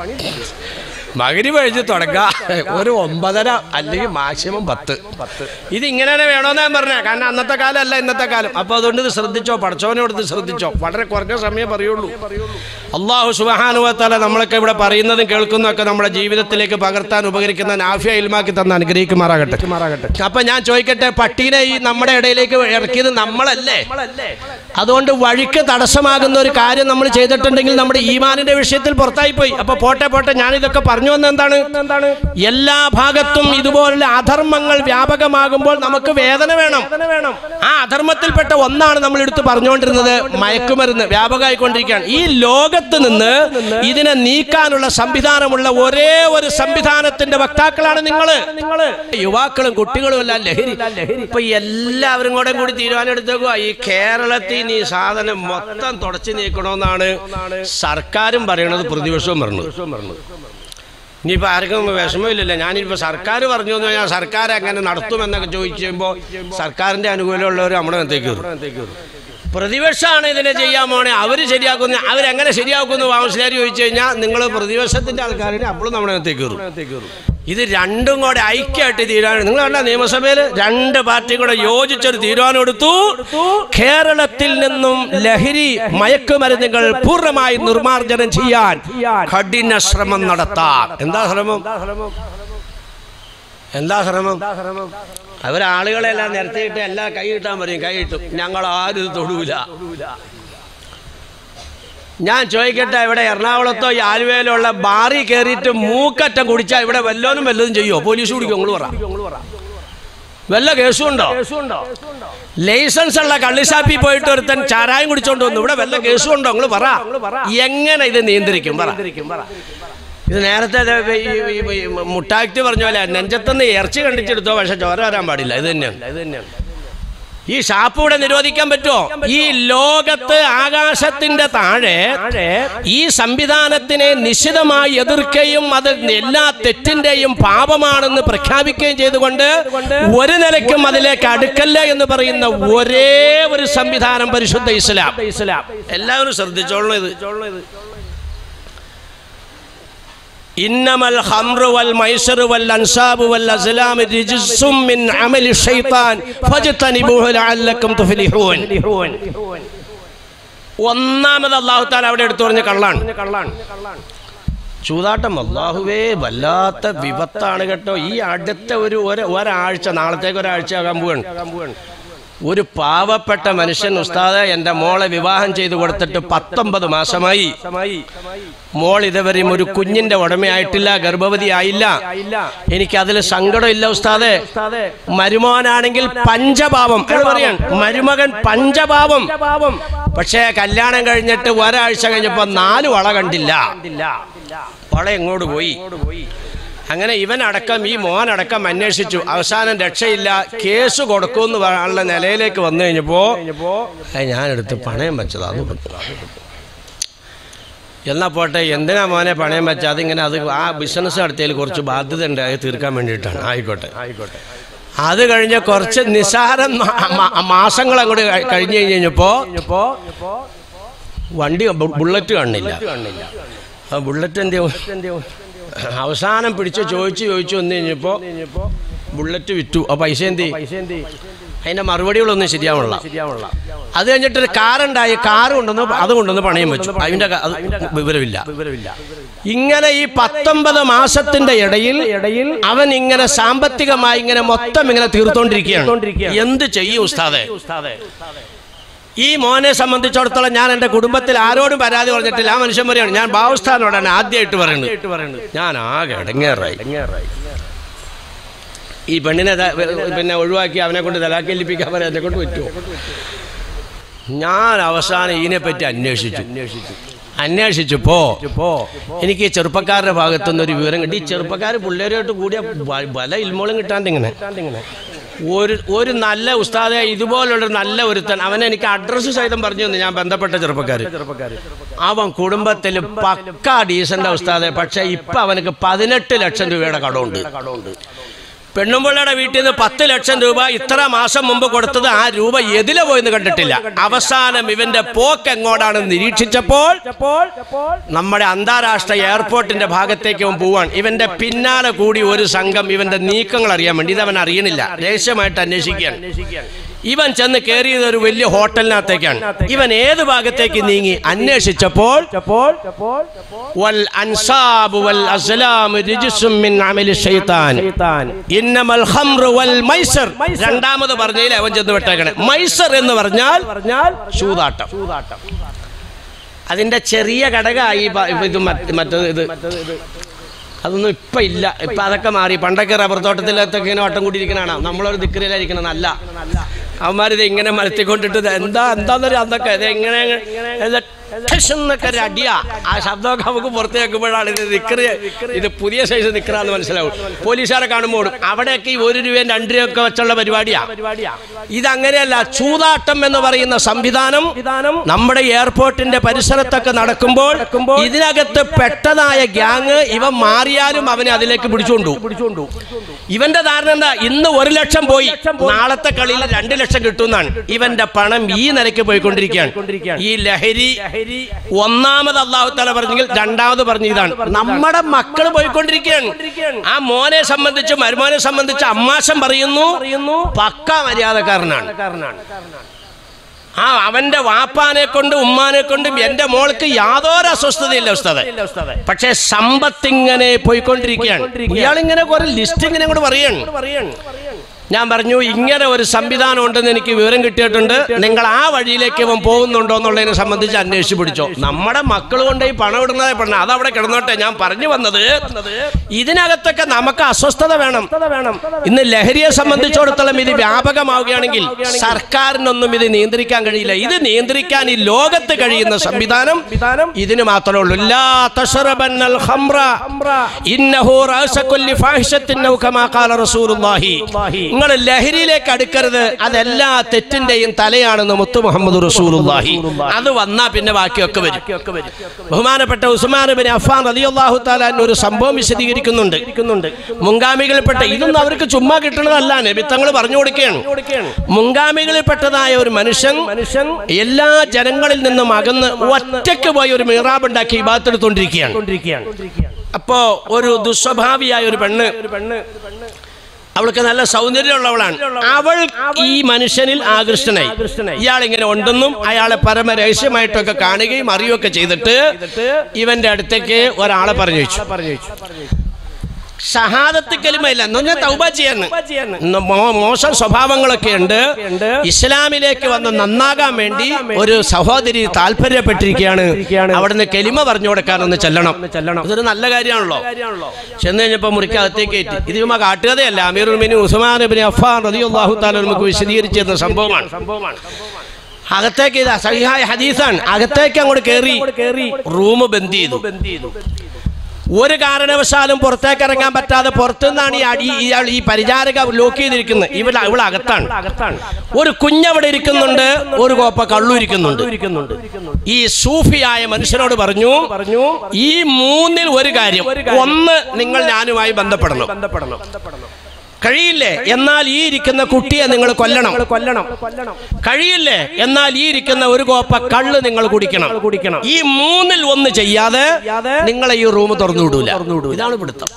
മകരി കഴിച്ച് തുടങ്ങ ഒരു ഒമ്പതര അല്ലെങ്കിൽ മാക്സിമം പത്ത് ഇത് ഇങ്ങനെ തന്നെ വേണമെന്ന് ഞാൻ പറഞ്ഞേ കാരണം അന്നത്തെ കാലം അല്ല ഇന്നത്തെ കാലം അപ്പൊ അതുകൊണ്ട് ഇത് ശ്രദ്ധിച്ചോ പഠിച്ചവനോട് ഇത് ശ്രദ്ധിച്ചോ വളരെ കുറഞ്ഞ സമയം പറയുള്ളൂ അള്ളാഹു സുബഹാനുവത്തല നമ്മളൊക്കെ ഇവിടെ പറയുന്നതും കേൾക്കുന്നതൊക്കെ നമ്മുടെ ജീവിതത്തിലേക്ക് പകർത്താൻ ഉപകരിക്കുന്ന നാഫിയ ഇൽമാക്കി തന്ന് അനുഗ്രഹിക്കുമാറാകട്ടെ അപ്പൊ ഞാൻ ചോദിക്കട്ടെ പട്ടീനെ ഈ നമ്മുടെ ഇടയിലേക്ക് ഇറക്കിയത് നമ്മളല്ലേ അതുകൊണ്ട് വഴിക്ക് തടസ്സമാകുന്ന ഒരു കാര്യം നമ്മൾ ചെയ്തിട്ടുണ്ടെങ്കിൽ നമ്മുടെ ഈമാനിന്റെ വിഷയത്തിൽ പുറത്തായി പോയി അപ്പൊ പോട്ടെ പോട്ടെ ഞാൻ ഇതൊക്കെ പറഞ്ഞു വന്ന എന്താണ് എന്താണ് എല്ലാ ഭാഗത്തും ഇതുപോലുള്ള അധർമ്മങ്ങൾ വ്യാപകമാകുമ്പോൾ നമുക്ക് വേദന വേണം ആ അധർമ്മത്തിൽപ്പെട്ട ഒന്നാണ് നമ്മൾ എടുത്ത് പറഞ്ഞുകൊണ്ടിരുന്നത് മയക്കുമരുന്ന് വ്യാപകമായിക്കൊണ്ടിരിക്കുകയാണ് ഈ ലോകത്ത് നിന്ന് ഇതിനെ നീക്കാനുള്ള സംവിധാനമുള്ള ഒരേ ഒരു സംവിധാനത്തിന്റെ വക്താക്കളാണ് നിങ്ങൾ യുവാക്കളും കുട്ടികളും എല്ലാം ലഹരി ഇപ്പൊ എല്ലാവരും കൂടെ കൂടി തീരുമാനം എടുത്തേക്കുക ഈ കേരളത്തിൽ നീ സാധനം മൊത്തം തുടച്ചു നീക്കണമെന്നാണ് സർക്കാരും പറയണത് പ്രതിപക്ഷവും പറഞ്ഞത് ഇനിയിപ്പോൾ ആർക്കും വിഷമമില്ലല്ലോ ഞാനിപ്പോൾ സർക്കാർ പറഞ്ഞു എന്ന് പറഞ്ഞാൽ സർക്കാർ എങ്ങനെ നടത്തുമെന്നൊക്കെ ചോദിച്ചു കഴിയുമ്പോൾ സർക്കാരിൻ്റെ അനുകൂലമുള്ളവർ നമ്മുടെ അടുത്തേക്ക് വരും പ്രതിപക്ഷമാണ് ഇതിനെ ചെയ്യാൻ പോണേ അവർ ശരിയാക്കുന്ന അവരെങ്ങനെ ശരിയാക്കുന്നു വാമസിലാർ ചോദിച്ചു കഴിഞ്ഞാൽ നിങ്ങൾ പ്രതിപക്ഷത്തിൻ്റെ ആൾക്കാരുടെ അപ്പോഴും നമ്മുടെ അടുത്തേക്ക് കയറും ഇത് രണ്ടും കൂടെ ഐക്യമായിട്ട് തീരുമാനം നിങ്ങൾ കണ്ട നിയമസഭയിൽ രണ്ട് പാർട്ടിയും കൂടെ യോജിച്ചൊരു തീരുമാനം എടുത്തു കേരളത്തിൽ നിന്നും ലഹരി മയക്കുമരുന്നുകൾ പൂർണ്ണമായി നിർമ്മാർജ്ജനം ചെയ്യാൻ കഠിന ശ്രമം നടത്താം എന്താ ശ്രമം എന്താ ശ്രമം അവരാളുകളെല്ലാം നിരത്തിയിട്ട് എല്ലാം കൈ കിട്ടാൻ പറയും കൈ കിട്ടും ഞങ്ങൾ ആരും ഇത് തൊടൂല ഞാൻ ചോദിക്കട്ടെ ഇവിടെ എറണാകുളത്തോ ഈ ആലുവയിലുള്ള ബാറി കയറിയിട്ട് മൂക്കറ്റം കുടിച്ചാൽ ഇവിടെ വല്ലോനും വല്ലതും ചെയ്യോ പോലീസ് കുടിക്കും നിങ്ങൾ പറ വല്ല കേസും ഉണ്ടോ ലൈസൻസ് ഉള്ള കള്ളിഷാപ്പിൽ പോയിട്ട് ഒരുത്തൻ ചാരായം കുടിച്ചോണ്ട് വന്നു ഇവിടെ വല്ല കേസും ഉണ്ടോ നിങ്ങൾ പറ എങ്ങനെ ഇത് നിയന്ത്രിക്കും പറ ഇത് നേരത്തെ ദേ ഈ- ഈ- ഈ- ഈ മുട്ടാക്തി പറഞ്ഞ പോലെ നെഞ്ചത്തുനിന്ന് ഇറച്ചി കണ്ടിച്ചെടുത്തോ പക്ഷെ ചോര വരാൻ പാടില്ല ഇത് തന്നെയാണ് ഇത് തന്നെയാണ് ഈ ഷാപ്പ് ഇവിടെ നിരോധിക്കാൻ പറ്റുമോ ഈ ലോകത്ത് ആകാശത്തിന്റെ താഴെ ഈ സംവിധാനത്തിനെ നിശിതമായി എതിർക്കുകയും അത് എല്ലാ തെറ്റിന്റെയും പാപമാണെന്ന് പ്രഖ്യാപിക്കുകയും ചെയ്തുകൊണ്ട് ഒരു നിലയ്ക്കും അതിലേക്ക് അടുക്കല്ല എന്ന് പറയുന്ന ഒരേ ഒരു സംവിധാനം പരിശുദ്ധ ഇസ്ലാം ഇസ്ലാം എല്ലാവരും ശ്രദ്ധിച്ചോളണം ഇത് ഇന്നമൽ ഖംറു വൽ മൈസറു വൽ അൻസാബു വൽ അസ്ലാമു റിജ്സും മിൻ അമലി ശൈത്താൻ ഫജ്തനിബൂഹു ലഅല്ലക്കും തുഫ്ലിഹൂൻ ഒന്നാമത് അല്ലാഹു തആല അവിടെ എടുത്തു പറഞ്ഞ കള്ളാണ് കള്ളാണ് ചൂതാട്ടം അള്ളാഹുവേ വല്ലാത്ത വിപത്താണ് കേട്ടോ ഈ അടുത്ത ഒരു ഒരു- ഒരാഴ്ച നാളത്തേക്ക് ഒരാഴ്ച ആകാൻ പോവാണ് ഒരു പാവപ്പെട്ട മനുഷ്യൻ ഉസ്താദെ എൻ്റെ മോളെ വിവാഹം ചെയ്തു കൊടുത്തിട്ട് പത്തൊമ്പത് മാസമായി മോൾ ഇതുവരെയും ഒരു കുഞ്ഞിന്റെ ഉടമയായിട്ടില്ല ഗർഭവതി ആയില്ല എനിക്ക് അതിൽ സങ്കടമില്ല ഉസ്താദെ മരുമോനാണെങ്കിൽ പഞ്ചപാവം അയാൾ പറയാൻ മരുമകൻ പഞ്ചപാവം പക്ഷേ കല്യാണം കഴിഞ്ഞിട്ട് ഒരാഴ്ച കഴിഞ്ഞപ്പോ നാല് വള കണ്ടില്ല വള എങ്ങോട്ട് പോയി അങ്ങനെ ഇവൻ അടക്കം ഈ മോൻ അടക്കം അന്വേഷിച്ചു അവസാനം രക്ഷയില്ല കേസ് കൊടുക്കുമെന്ന് പറയാനുള്ള നിലയിലേക്ക് വന്നു കഴിഞ്ഞപ്പോ "ഏയ് ഞാനെടുത്ത് പണയം വെച്ചതാന്ന് പറഞ്ഞു എന്നാ പോട്ടെ എന്തിനാ മോനെ പണയം വെച്ചാൽ അതിങ്ങനെ അത് ആ ബിസിനസ് നടത്തിയതിൽ കുറച്ച് ബാധ്യത ഉണ്ട് അത് തീർക്കാൻ വേണ്ടിയിട്ടാണ് ആയിക്കോട്ടെ ആയിക്കോട്ടെ അത് കഴിഞ്ഞ് കുറച്ച് നിസാരം മാസങ്ങൾ അങ്ങോട്ട് കഴി- കഴിഞ്ഞ് കഴിഞ്ഞപ്പോ വണ്ടി ബു- ബുള്ളറ്റ് കാണില്ല ആ ബുള്ളറ്റ് എന്ത് ചെയ്യും? അവസാനം പിടിച്ച് ചോദിച്ചു ചോദിച്ചു വന്നു കഴിഞ്ഞപ്പോ ബുള്ളറ്റ് വിറ്റു ആ പൈസ എന്ത് അതിന്റെ മറുപടികളൊന്നും ശരിയാവണില്ല അത് കഴിഞ്ഞിട്ട് ഒരു കാറുണ്ടായി കാറ് കൊണ്ടുവന്ന് അത് കൊണ്ടുവന്ന് പണയം വെച്ചു അതിന്റെ ക- അത് വിവരമില്ല ഇങ്ങനെ ഈ പത്തൊമ്പത് മാസത്തിന്റെ ഇടയിൽ ഇടയിൽ അവൻ ഇങ്ങനെ സാമ്പത്തികമായി ഇങ്ങനെ മൊത്തം ഇങ്ങനെ തീർത്തോണ്ടിരിക്കുകയാണ് എന്ത് ചെയ്യും ഉസ്താദെ ഈ മോനെ സംബന്ധിച്ചിടത്തോളം ഞാൻ എൻ്റെ കുടുംബത്തിൽ ആരോടും പരാതി പറഞ്ഞിട്ടില്ല ആ മനുഷ്യൻ പറയാണ് ഞാൻ ബാവുസ്ഥാനോടാണ് ആദ്യമായിട്ട് പറയുന്നത് ഞാൻ ആകെ ഇടങ്ങേറായി ഈ പെണ്ണിനെ ത- പിന്നെ ഒഴിവാക്കി അവനെ കൊണ്ട് തലാക്കേൽപ്പിക്കാൻ പറയാൻ എന്നെ കൊണ്ട് പറ്റുമോ ഞാൻ അവസാനം ഇതിനെപ്പറ്റി അന്വേഷിച്ചു അന്വേഷിച്ചപ്പോ എനിക്ക് ഈ ചെറുപ്പക്കാരുടെ ഭാഗത്തുനിന്ന് ഒരു വിവരം കിട്ടി ഈ ചെറുപ്പക്കാർ പിള്ളേരുമായിട്ട് കൂടിയ ബ- ബല ഇൽമോളും കിട്ടാണ്ട് ഇങ്ങനെ ഒരു ഒരു നല്ല ഉസ്താദെ ഇതുപോലുള്ള നല്ല ഒരുത്തൻ അവൻ എനിക്ക് അഡ്രസ്സ് സഹിതം പറഞ്ഞു തന്നു ഞാൻ ബന്ധപ്പെട്ട ചെറുപ്പക്കാർ അവൻ കുടുംബത്തിൽ പക്ക ഡീസന്റ് ഉസ്താദെ പക്ഷെ ഇപ്പൊ അവനക്ക് പതിനെട്ട് ലക്ഷം രൂപയുടെ കടമുണ്ട് പെണ്ണുമ്പിള്ളയുടെ വീട്ടിൽ നിന്ന് പത്ത് ലക്ഷം രൂപ ഇത്ര മാസം മുമ്പ് കൊടുത്തത് ആ രൂപ എതിലെ പോയെന്ന് കണ്ടിട്ടില്ല അവസാനം ഇവന്റെ പോക്ക് എങ്ങോട്ടാണെന്ന് നിരീക്ഷിച്ചപ്പോൾ നമ്മുടെ അന്താരാഷ്ട്ര എയർപോർട്ടിന്റെ ഭാഗത്തേക്ക് അവൻ പോവാൻ ഇവന്റെ പിന്നാലെ കൂടി ഒരു സംഘം ഇവന്റെ നീക്കങ്ങൾ അറിയാൻ വേണ്ടി ഇത് അവൻ അറിയണില്ല രഹസ്യമായിട്ട് അന്വേഷിക്കുകയാണ് ഇവൻ ചെന്ന് കയറിയത് ഒരു വലിയ ഹോട്ടലിനകത്തേക്കാണ് ഇവൻ ഏത് ഭാഗത്തേക്ക് നീങ്ങി അന്വേഷിച്ചപ്പോൾ വൽ അൻസാബ് വൽ അസ്ലാം റിജ്സും മിൻ അമലി ശൈത്താൻ ഇന്നമൽ ഖംറു വൽ മൈസർ രണ്ടാമത് പറഞ്ഞതിൽ അവൻ ചെന്ന് വിട്ടേക്കണേ മൈസർ എന്ന് പറഞ്ഞാൽ ചൂതാട്ടം അതിന്റെ ചെറിയ ഘടകമായി ഇത് മറ്റ് മറ്റേത് ഇത് അതൊന്നും ഇപ്പൊ ഇല്ല ഇപ്പൊ അതൊക്കെ മാറി പണ്ടൊക്കെ റബ്ബർ തോട്ടത്തിലൊക്കെ ഇങ്ങനെ വട്ടം കൂടിയിരിക്കണാണ് നമ്മളൊരു ദിക്കറിയിലായിരിക്കണം നല്ല അവന്മാരിത് ഇങ്ങനെ മലത്തിക്കൊണ്ടിട്ട് ഇത് എന്താ എന്താന്നൊരു അതൊക്കെ ഇത് എങ്ങനെ ഇത് ഠഷ് എന്നൊക്കെ ഒരു അടിയാ ആ ശബ്ദമൊക്കെ നമുക്ക് പുറത്ത് കേൾക്കുമ്പോഴാണ് ഇത് നിക്കറ് ഇത് പുതിയ സൈസ് നിക്കറാന്ന് മനസ്സിലാവും പോലീസുകാരെ കാണുമ്പോൾ അവിടെയൊക്കെ ഈ ഒരു രൂപയും രണ്ട് രൂപയൊക്കെ വെച്ചുള്ള പരിപാടിയാ ഇതങ്ങനെയല്ല ചൂതാട്ടം എന്ന് പറയുന്ന സംവിധാനം നമ്മുടെ എയർപോർട്ടിന്റെ പരിസരത്തൊക്കെ നടക്കുമ്പോൾ ഇതിനകത്ത് പെട്ടതായ ഗ്യാങ് ഇവൻ മാറിയാലും അവനെ അതിലേക്ക് പിടിച്ചുകൊണ്ടു ഇവന്റെ ധാരണ എന്താ ഇന്ന് ഒരു ലക്ഷം പോയി നാളത്തെ കളിയിൽ രണ്ട് ലക്ഷം കിട്ടുമെന്നാണ് ഇവന്റെ പണം ഈ നിലയ്ക്ക് പോയിക്കൊണ്ടിരിക്കുകയാണ് ഈ ലഹരി ഒന്നാമത് അള്ളാഹു തല പറഞ്ഞെങ്കിൽ രണ്ടാമത് പറഞ്ഞ ഇതാണ് നമ്മുടെ മക്കൾ പോയിക്കൊണ്ടിരിക്കുകയാണ് ആ മോനെ സംബന്ധിച്ച് മരുമോനെ സംബന്ധിച്ച് അമ്മാശം പറയുന്നു പക്ക മര്യാദക്കാരനാണ് ആ അവന്റെ വാപ്പാനെ കൊണ്ടും ഉമ്മാനെ കൊണ്ടും എന്റെ മോൾക്ക് യാതൊരു അസ്വസ്ഥതയില്ല ഉസ്താദെ പക്ഷെ സമ്പത്ത് ഇങ്ങനെ പോയിക്കൊണ്ടിരിക്കുകയാണ് ഇയാളിങ്ങനെ കുറെ ലിസ്റ്റ് ഇങ്ങനെ കൂടെ പറയാണ് ഞാൻ പറഞ്ഞു ഇങ്ങനെ ഒരു സംവിധാനം ഉണ്ടെന്ന് എനിക്ക് വിവരം കിട്ടിയിട്ടുണ്ട് നിങ്ങൾ ആ വഴിയിലേക്ക് ഇവൻ പോകുന്നുണ്ടോ എന്നുള്ളതിനെ സംബന്ധിച്ച് അന്വേഷിച്ച് പിടിച്ചോ നമ്മുടെ മക്കൾ കൊണ്ട് ഈ പണം ഇടുന്നത് പണം അത് അവിടെ കിടന്നോട്ടെ ഞാൻ പറഞ്ഞു വന്നത് ഇതിനകത്തൊക്കെ നമുക്ക് അസ്വസ്ഥത വേണം ഇന്ന് ലഹരിയെ സംബന്ധിച്ചിടത്തോളം ഇത് വ്യാപകമാവുകയാണെങ്കിൽ സർക്കാരിനൊന്നും ഇത് നിയന്ത്രിക്കാൻ കഴിയില്ല ഇത് നിയന്ത്രിക്കാൻ ഈ ലോകത്ത് കഴിയുന്ന സംവിധാനം ഇതിന് മാത്രമേ ഉള്ളൂ ലാ തശ്റബന്നൽ ഖംറ ഇന്നഹു റഅസ കുല്ലി ഫാഹിഷത്തിൻ ഔ കമാ ഖാല റസൂലുള്ളാഹി നിങ്ങൾ ലഹരിയിലേക്ക് അടുക്കരുത് അതെല്ലാ തെറ്റിന്റെയും തലയാണെന്ന് മുത്തു മുഹമ്മദ് റസൂലുള്ളാഹി അത് വന്നാ പിന്നെ ബാക്കിയൊക്കെ വരും ബഹുമാനപ്പെട്ട ഉസ്മാൻ ബിൻ അഫ്ഫാൻ റളിയല്ലാഹു തആല അൻഹു ഒരു സംഭവം വിശദീകരിക്കുന്നുണ്ട് മുൻഗാമികളിൽപ്പെട്ട ഇതൊന്നും അവർക്ക് ചുമ്മാ കിട്ടുന്നതല്ല നബിത്തങ്ങൾ പറഞ്ഞു കൊടുക്കുകയാണ് മുൻഗാമികളിൽപ്പെട്ടതായ ഒരു മനുഷ്യൻ മനുഷ്യൻ എല്ലാ ജനങ്ങളിൽ നിന്നും അകന്ന് ഒറ്റയ്ക്ക് പോയി ഒരു മിറാബ് ഉണ്ടാക്കി ഇബാത്തെടുത്തോണ്ടിരിക്കുകയാണ് അപ്പോ ഒരു ദുസ്വഭാവിയായ ഒരു പെണ്ണ് ഒരു പെണ്ണ് അവൾക്ക് നല്ല സൗന്ദര്യമുള്ളവളാണ് അവൾ ഈ മനുഷ്യനിൽ ആകൃഷ്ടനായി ഇയാൾ ഇങ്ങനെ ഉണ്ടെന്നും അയാളെ പരമ രഹസ്യമായിട്ടൊക്കെ കാണുകയും അറിയുകയൊക്കെ ചെയ്തിട്ട് ഇവന്റെ അടുത്തേക്ക് ഒരാളെ പറഞ്ഞു വെച്ചു പറഞ്ഞു വെച്ചു ഷഹാദത്ത് കലിമയില്ല എന്ന് പറഞ്ഞാൽ തൗബ ചെയ്യാന്ന് ഇന്ന് മോ- മോശം സ്വഭാവങ്ങളൊക്കെ ഉണ്ട് ഇസ്ലാമിലേക്ക് വന്ന് നന്നാകാൻ വേണ്ടി ഒരു സഹോദരി താല്പര്യപ്പെട്ടിരിക്കുകയാണ് അവിടുന്ന് കെലിമ പറഞ്ഞു കൊടുക്കാനൊന്ന് ചെല്ലണം ചെല്ലണം ഇതൊരു നല്ല കാര്യമാണല്ലോ ചെന്ന് കഴിഞ്ഞപ്പോ മുറിക്കകത്തേക്ക് കയറ്റി ഇത് ചുമ്മാ കാട്ടുകഥയല്ല അമീറുൽ മിനി ഉസ്മാൻ ഇബ്നു അഫ്ഫാൻ റളിയല്ലാഹു തആല നമുക്ക് വിശദീകരിച്ചു തന്ന സംഭവമാണ് സംഭവമാണ് അകത്തേക്ക് ഇതാ സഹിഹായ ഹദീസാണ് അകത്തേക്ക് അങ്ങോട്ട് കയറി റൂം ബന്ദ് ചെയ്തു ഒരു കാരണവശാലും പുറത്തേക്ക് ഇറങ്ങാൻ പറ്റാതെ പുറത്തുനിന്നാണ് ഈ അടി ഇയാൾ ഈ പരിചാരക ലോക്ക് ചെയ്തിരിക്കുന്നത് ഇവൾ ഇവൾ അകത്താണ് അകത്താണ് ഒരു കുഞ്ഞവിടെ ഇരിക്കുന്നുണ്ട് ഒരു കോപ്പ കള്ളു ഇരിക്കുന്നുണ്ട് ഈ സൂഫിയായ മനുഷ്യനോട് പറഞ്ഞു പറഞ്ഞു ഈ മൂന്നിൽ ഒരു കാര്യം ഒന്ന് നിങ്ങൾ ഞാനുമായി ബന്ധപ്പെടണം ബന്ധപ്പെടണം കഴിയില്ലേ എന്നാൽ ഈ ഇരിക്കുന്ന കുട്ടിയെ നിങ്ങൾ കൊല്ലണം കൊല്ലണം കഴിയില്ലേ എന്നാൽ ഈ ഇരിക്കുന്ന ഒരു കോപ്പ കള്ള് നിങ്ങൾ കുടിക്കണം കുടിക്കണം ഈ മൂന്നിൽ ഒന്ന് ചെയ്യാതെ നിങ്ങളെ ഈ റൂം തുറന്നു വിടൂല ഇതാണ് പിടുത്തം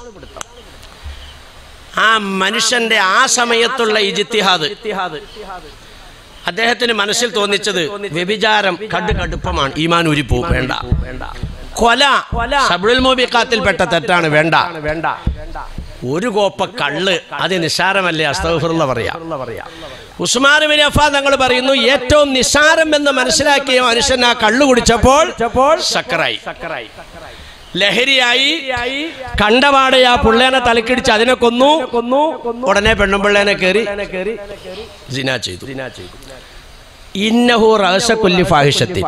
ആ മനുഷ്യന്റെ ആ സമയത്തുള്ള ഇജിത്തിഹാദ് അദ്ദേഹത്തിന് മനസ്സിൽ തോന്നിച്ചത് വ്യഭിചാരം കടു കടുപ്പമാണ് ഈമാൻ ഉരിപ്പോ വേണ്ട കൊല സബുൽ മോബിക്കാത്തിൽപ്പെട്ട തെറ്റാണ് വേണ്ട വേണ്ട ഒരു കോപ്പ കള്ള് അത് നിസ്സാരമല്ലേ അസ്തഫുള്ള പറയാ ഉസ്മാൻ ബിൻ അഫാൻ തങ്ങൾ പറയുന്നു ഏറ്റവും നിസ്സാരം എന്ന് മനസ്സിലാക്കിയ മനുഷ്യൻ ആ കള്ളു കുടിച്ചപ്പോൾ സക്കറായി ലഹരിയായി കണ്ടപാടെ ആ പുള്ളേനെ തലക്കിടിച്ച് അതിനെ കൊന്നു കൊന്നു ഉടനെ പെണ്ണും പിള്ളേനെ കയറി ജിന ചെയ്തു ഇന്നഹു റഹസക്കുല്ലി ഫാഹിഷത്തി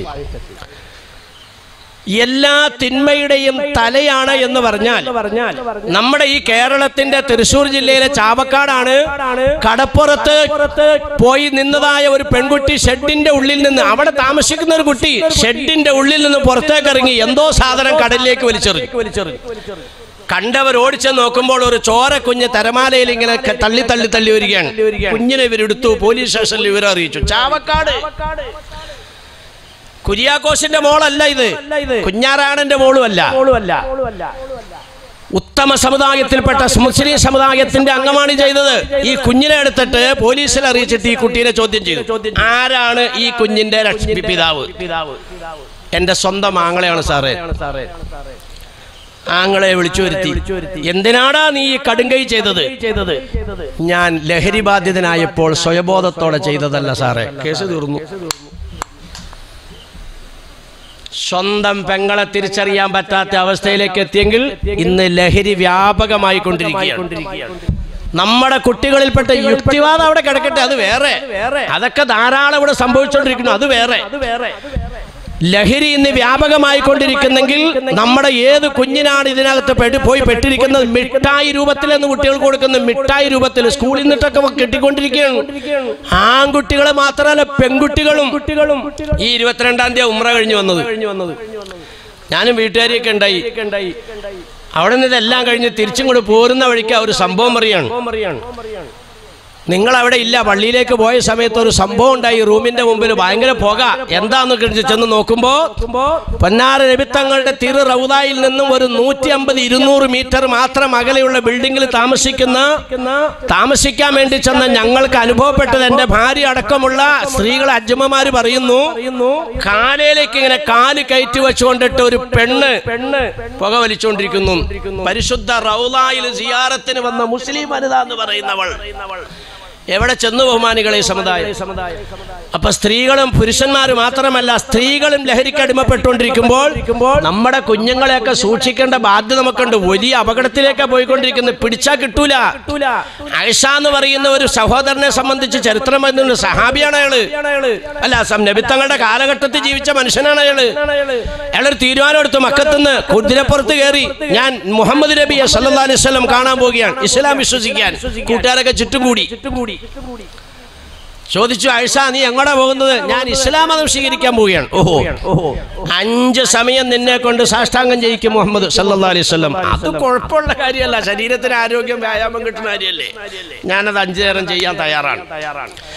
എല്ലാ തിന്മയുടെയും തലയാണ് എന്ന് പറഞ്ഞാൽ പറഞ്ഞാൽ നമ്മുടെ ഈ കേരളത്തിന്റെ തൃശൂർ ജില്ലയിലെ ചാവക്കാടാണ് കടപ്പുറത്ത് പോയി നിന്നതായ ഒരു പെൺകുട്ടി ഷെഡിന്റെ ഉള്ളിൽ നിന്ന് അവിടെ താമസിക്കുന്ന ഒരു കുട്ടി ഷെഡിന്റെ ഉള്ളിൽ നിന്ന് പുറത്തേക്ക് ഇറങ്ങി എന്തോ സാധനം കടലിലേക്ക് വലിച്ചെറിഞ്ഞു കണ്ടവർ ഓടിച്ചു നോക്കുമ്പോൾ ഒരു ചോര കുഞ്ഞ് തരമാലയിൽ ഇങ്ങനെ ക- തള്ളി തള്ളി തള്ളി വരികയാണ് കുഞ്ഞിനെ ഇവരെടുത്തു പോലീസ് സ്റ്റേഷനിൽ ഇവരെ അറിയിച്ചു ചാവക്കാട് കുര്യാക്കോസിന്റെ മോളല്ല ഇത് കുഞ്ഞാറാണന്റെ മോളും അല്ല ഉത്തമ സമുദായത്തിൽപ്പെട്ട മുസ്ലിം സമുദായത്തിന്റെ അംഗമാണ് ഈ ചെയ്തത് ഈ കുഞ്ഞിനെ എടുത്തിട്ട് പോലീസിൽ അറിയിച്ചിട്ട് ഈ കുട്ടീനെ ചോദ്യം ചെയ്തു ആരാണ് ഈ കുഞ്ഞിന്റെ രക്ഷ- പിതാവ് എന്റെ സ്വന്തം ആങ്ങളെയാണ് സാറേ ആങ്ങളെ വിളിച്ചു വരുത്തി എന്തിനാടാ നീ ഈ കടുങ്കൈ ചെയ്തത് ചെയ്തത് ഞാൻ ലഹരി ബാധിതനായപ്പോൾ സ്വയബോധത്തോടെ ചെയ്തതല്ല സാറേ കേസ് തീർന്നു സ്വന്തം പെങ്ങളെ തിരിച്ചറിയാൻ പറ്റാത്ത അവസ്ഥയിലേക്ക് എത്തിയെങ്കിൽ ഇന്ന് ലഹരി വ്യാപകമായി കൊണ്ടിരിക്കുകയാണ് നമ്മുടെ കുട്ടികളിൽപ്പെട്ട യുക്തിവാദം അവിടെ കിടക്കട്ടെ അത് വേറെ അതൊക്കെ ധാരാളം ഇവിടെ സംഭവിച്ചുകൊണ്ടിരിക്കുന്നു അത് വേറെ ലഹരി ഇന്ന് വ്യാപകമായി കൊണ്ടിരിക്കുന്നെങ്കിൽ നമ്മുടെ ഏത് കുഞ്ഞിനാണ് ഇതിനകത്ത് പെട്ട് പോയി പെട്ടിരിക്കുന്നത് മിഠായി രൂപത്തിൽ എന്ന് കുട്ടികൾ കൊടുക്കുന്ന മിഠായി രൂപത്തിൽ സ്കൂളിൽ നിന്നിട്ടൊക്കെ കിട്ടിക്കൊണ്ടിരിക്കുകയാണ് ആൺകുട്ടികളെ മാത്രമല്ല പെൺകുട്ടികളും കുട്ടികളും ഈ ഇരുപത്തിരണ്ടാം തീയതി ഉമ്ര കഴിഞ്ഞു വന്നത് ഞാനും വീട്ടുകാരിയൊക്കെ ഉണ്ടായി അവിടെ നിന്ന് ഇതെല്ലാം കഴിഞ്ഞ് തിരിച്ചും കൂടെ പോരുന്ന വഴിക്ക് ആ ഒരു സംഭവം അറിയാണ് നിങ്ങൾ അവിടെ ഇല്ല പള്ളിയിലേക്ക് പോയ സമയത്ത് ഒരു സംഭവം ഉണ്ടായി റൂമിന്റെ മുമ്പിൽ ഭയങ്കര പുക എന്താന്ന് കഴിച്ച് ചെന്ന് നോക്കുമ്പോ പൊന്നാര രവിത്തങ്ങളുടെ തിരു റൗദായിൽ നിന്നും ഒരു നൂറ്റി അമ്പത് ഇരുന്നൂറ് മീറ്റർ മാത്രം അകലെയുള്ള ബിൽഡിങ്ങിൽ താമസിക്കുന്ന താമസിക്കാൻ വേണ്ടി ചെന്ന ഞങ്ങൾക്ക് അനുഭവപ്പെട്ടത് എന്റെ ഭാര്യ അടക്കമുള്ള സ്ത്രീകൾ അജ്ജമ്മമാര് പറയുന്നു കാലയിലേക്ക് ഇങ്ങനെ കാല് കയറ്റി വെച്ചുകൊണ്ടിട്ട് ഒരു പെണ്ണ് പെണ്ണ് പുക വലിച്ചുകൊണ്ടിരിക്കുന്നു പരിശുദ്ധ റൗദായിൽ സിയാറത്തിന് വന്ന മുസ്ലിം വനിത എന്ന് പറയുന്നവൾ എവിടെ ചെന്നു ബഹുമാനികളെ ഈ സമുദായം അപ്പൊ സ്ത്രീകളും പുരുഷന്മാരും മാത്രമല്ല സ്ത്രീകളും ലഹരിക്ക് അടിമപ്പെട്ടുകൊണ്ടിരിക്കുമ്പോൾ നമ്മുടെ കുഞ്ഞുങ്ങളെയൊക്കെ സൂക്ഷിക്കേണ്ട ബാധ്യത നമുക്കുണ്ട് വലിയ അപകടത്തിലേക്കാ പോയിക്കൊണ്ടിരിക്കുന്നത് പിടിച്ചാ കിട്ടൂല ഐഷ എന്ന് പറയുന്ന ഒരു സഹോദരനെ സംബന്ധിച്ച് ചരിത്രം പറയുന്നുണ്ട് സഹാബിയാണ് അയാള് അല്ല സം- നബിത്തങ്ങളുടെ കാലഘട്ടത്തിൽ ജീവിച്ച മനുഷ്യനാണ് അയാള് അയാളൊരു തീരുമാനം എടുത്തു മക്കത്തുനിന്ന് കുതിരപ്പുറത്ത് കയറി ഞാൻ മുഹമ്മദ് നബിയെ സല്ലല്ലാഹു അലൈഹി വസല്ലം കാണാൻ പോവുകയാണ് ഇസ്ലാം വിശ്വസിക്കാൻ കൂട്ടുകാരൊക്കെ ചുറ്റും കൂടി ചോദിച്ചു ആയിഷ നീ എങ്ങോട്ടാ പോകുന്നത് ഞാൻ ഇസ്ലാം മതം സ്വീകരിക്കാൻ പോവുകയാണ് ഓഹോ ഓഹോ അഞ്ച് സമയം നിന്നെ കൊണ്ട് സാഷ്ടാംഗം ചെയ്യിക്കും മുഹമ്മദ് സല്ലല്ലാഹു അലൈഹി വസല്ലം അത് കുഴപ്പമുള്ള കാര്യമല്ല ശരീരത്തിന് ആരോഗ്യം വ്യായാമം കിട്ടുന്ന കാര്യമല്ലേ ഞാനത് അഞ്ചു നേരം ചെയ്യാൻ തയ്യാറാണ്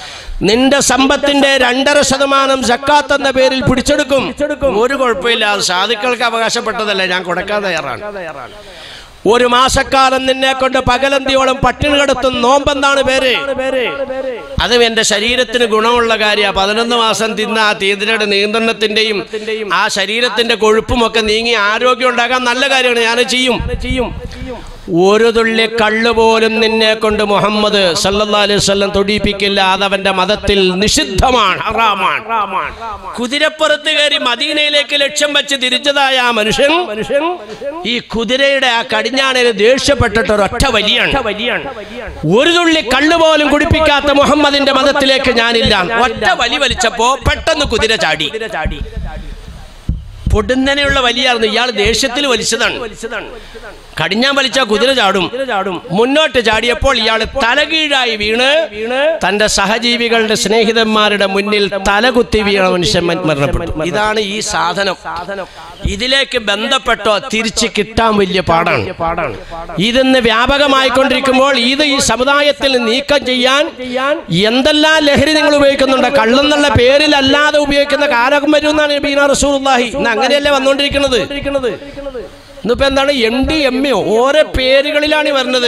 നിന്റെ സമ്പത്തിന്റെ രണ്ടര ശതമാനം ജക്കാത്ത് എന്ന പേരിൽ പിടിച്ചെടുക്കും ഒരു കുഴപ്പമില്ല അത് സാധുക്കൾക്ക് അവകാശപ്പെട്ടതല്ല ഞാൻ കൊടുക്കാൻ തയ്യാറാണ് ഒരു മാസക്കാലം നിന്നെ കൊണ്ട് പകലന്തിയോളം പട്ടിണി കിടത്തും നോമ്പെന്താണ് പേര് അതും എന്റെ ശരീരത്തിന് ഗുണമുള്ള കാര്യമാണ് പതിനൊന്ന് മാസം തിന്ന ആ തീന്ദ്രയുടെ നിയന്ത്രണത്തിന്റെയും ആ ശരീരത്തിന്റെ കൊഴുപ്പുമൊക്കെ നീങ്ങി ആരോഗ്യം ഉണ്ടാകാൻ നല്ല കാര്യമാണ് ഞാൻ ചെയ്യും ചെയ്യും ഒരു തുള്ളി കള്ള് പോലും നിന്നെ കൊണ്ട് മുഹമ്മദ് സല്ലല്ലാഹു അലൈഹി വസല്ലം തൊടിയിപ്പിക്കില്ല അതവന്റെ മതത്തിൽ നിഷിദ്ധമാണ് ഹറാമാണ് കുതിരപ്പുറത്ത് കയറി മദീനയിലേക്ക് ലക്ഷ്യം വെച്ച് തിരിച്ചതായ ആ മനുഷ്യൻ മനുഷ്യൻ ഈ കുതിരയുടെ ആ കടിഞ്ഞാണിൽ ദേഷ്യപ്പെട്ടിട്ട് ഒരൊറ്റ വലിയാണ് വലിയാണ് ഒരു തുള്ളി കള്ള് പോലും കുടിപ്പിക്കാത്ത മുഹമ്മദിന്റെ മതത്തിലേക്ക് ഞാനില്ല ഒറ്റ വലി വലിച്ചപ്പോ പെട്ടെന്ന് കുതിര ചാടി ചാടി പൊടുന്നനെയുള്ള വലിയായിരുന്നു ഇയാൾ ദേഷ്യത്തിൽ വലിച്ചതാണ് കടിഞ്ഞാൻ വലിച്ച കുതിര ചാടും ചാടും മുന്നോട്ട് ചാടിയപ്പോൾ ഇയാൾ തലകീഴായി വീണ് വീണ് തന്റെ സഹജീവികളുടെ സ്നേഹിതന്മാരുടെ മുന്നിൽ തലകുത്തി വീണ മനുഷ്യൻ മരണപ്പെട്ടു ഇതാണ് ഈ സാധനം ഇതിലേക്ക് ബന്ധപ്പെട്ടോ തിരിച്ച് കിട്ടാൻ വലിയ പാടാണ് പാടാണ് ഇതിന്ന് വ്യാപകമായിക്കൊണ്ടിരിക്കുമ്പോൾ ഇത് ഈ സമുദായത്തിൽ നീക്കം ചെയ്യാൻ എന്തെല്ലാം ലഹരി നിങ്ങൾ ഉപയോഗിക്കുന്നുണ്ട് കള്ളെന്നുള്ള പേരിലല്ലാതെ ഉപയോഗിക്കുന്ന കാലം വരുമെന്നാണ് ബീന റസൂലുള്ളാഹി ഇന്ന് അങ്ങനെയല്ലേ വന്നുകൊണ്ടിരിക്കുന്നത് ഇന്നിപ്പോ എന്താണ് എം ഡി എം എ ഓരോ പേരുകളിലാണ് ഈ വരുന്നത്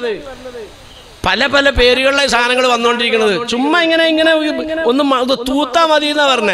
പല പല പേരുകളിലെ സാധനങ്ങൾ വന്നുകൊണ്ടിരിക്കുന്നത് ചുമ്മാ ഇങ്ങനെ ഇങ്ങനെ ഒന്ന് മ- ഇത് തൂത്താ മതി എന്നാ പറഞ്ഞേ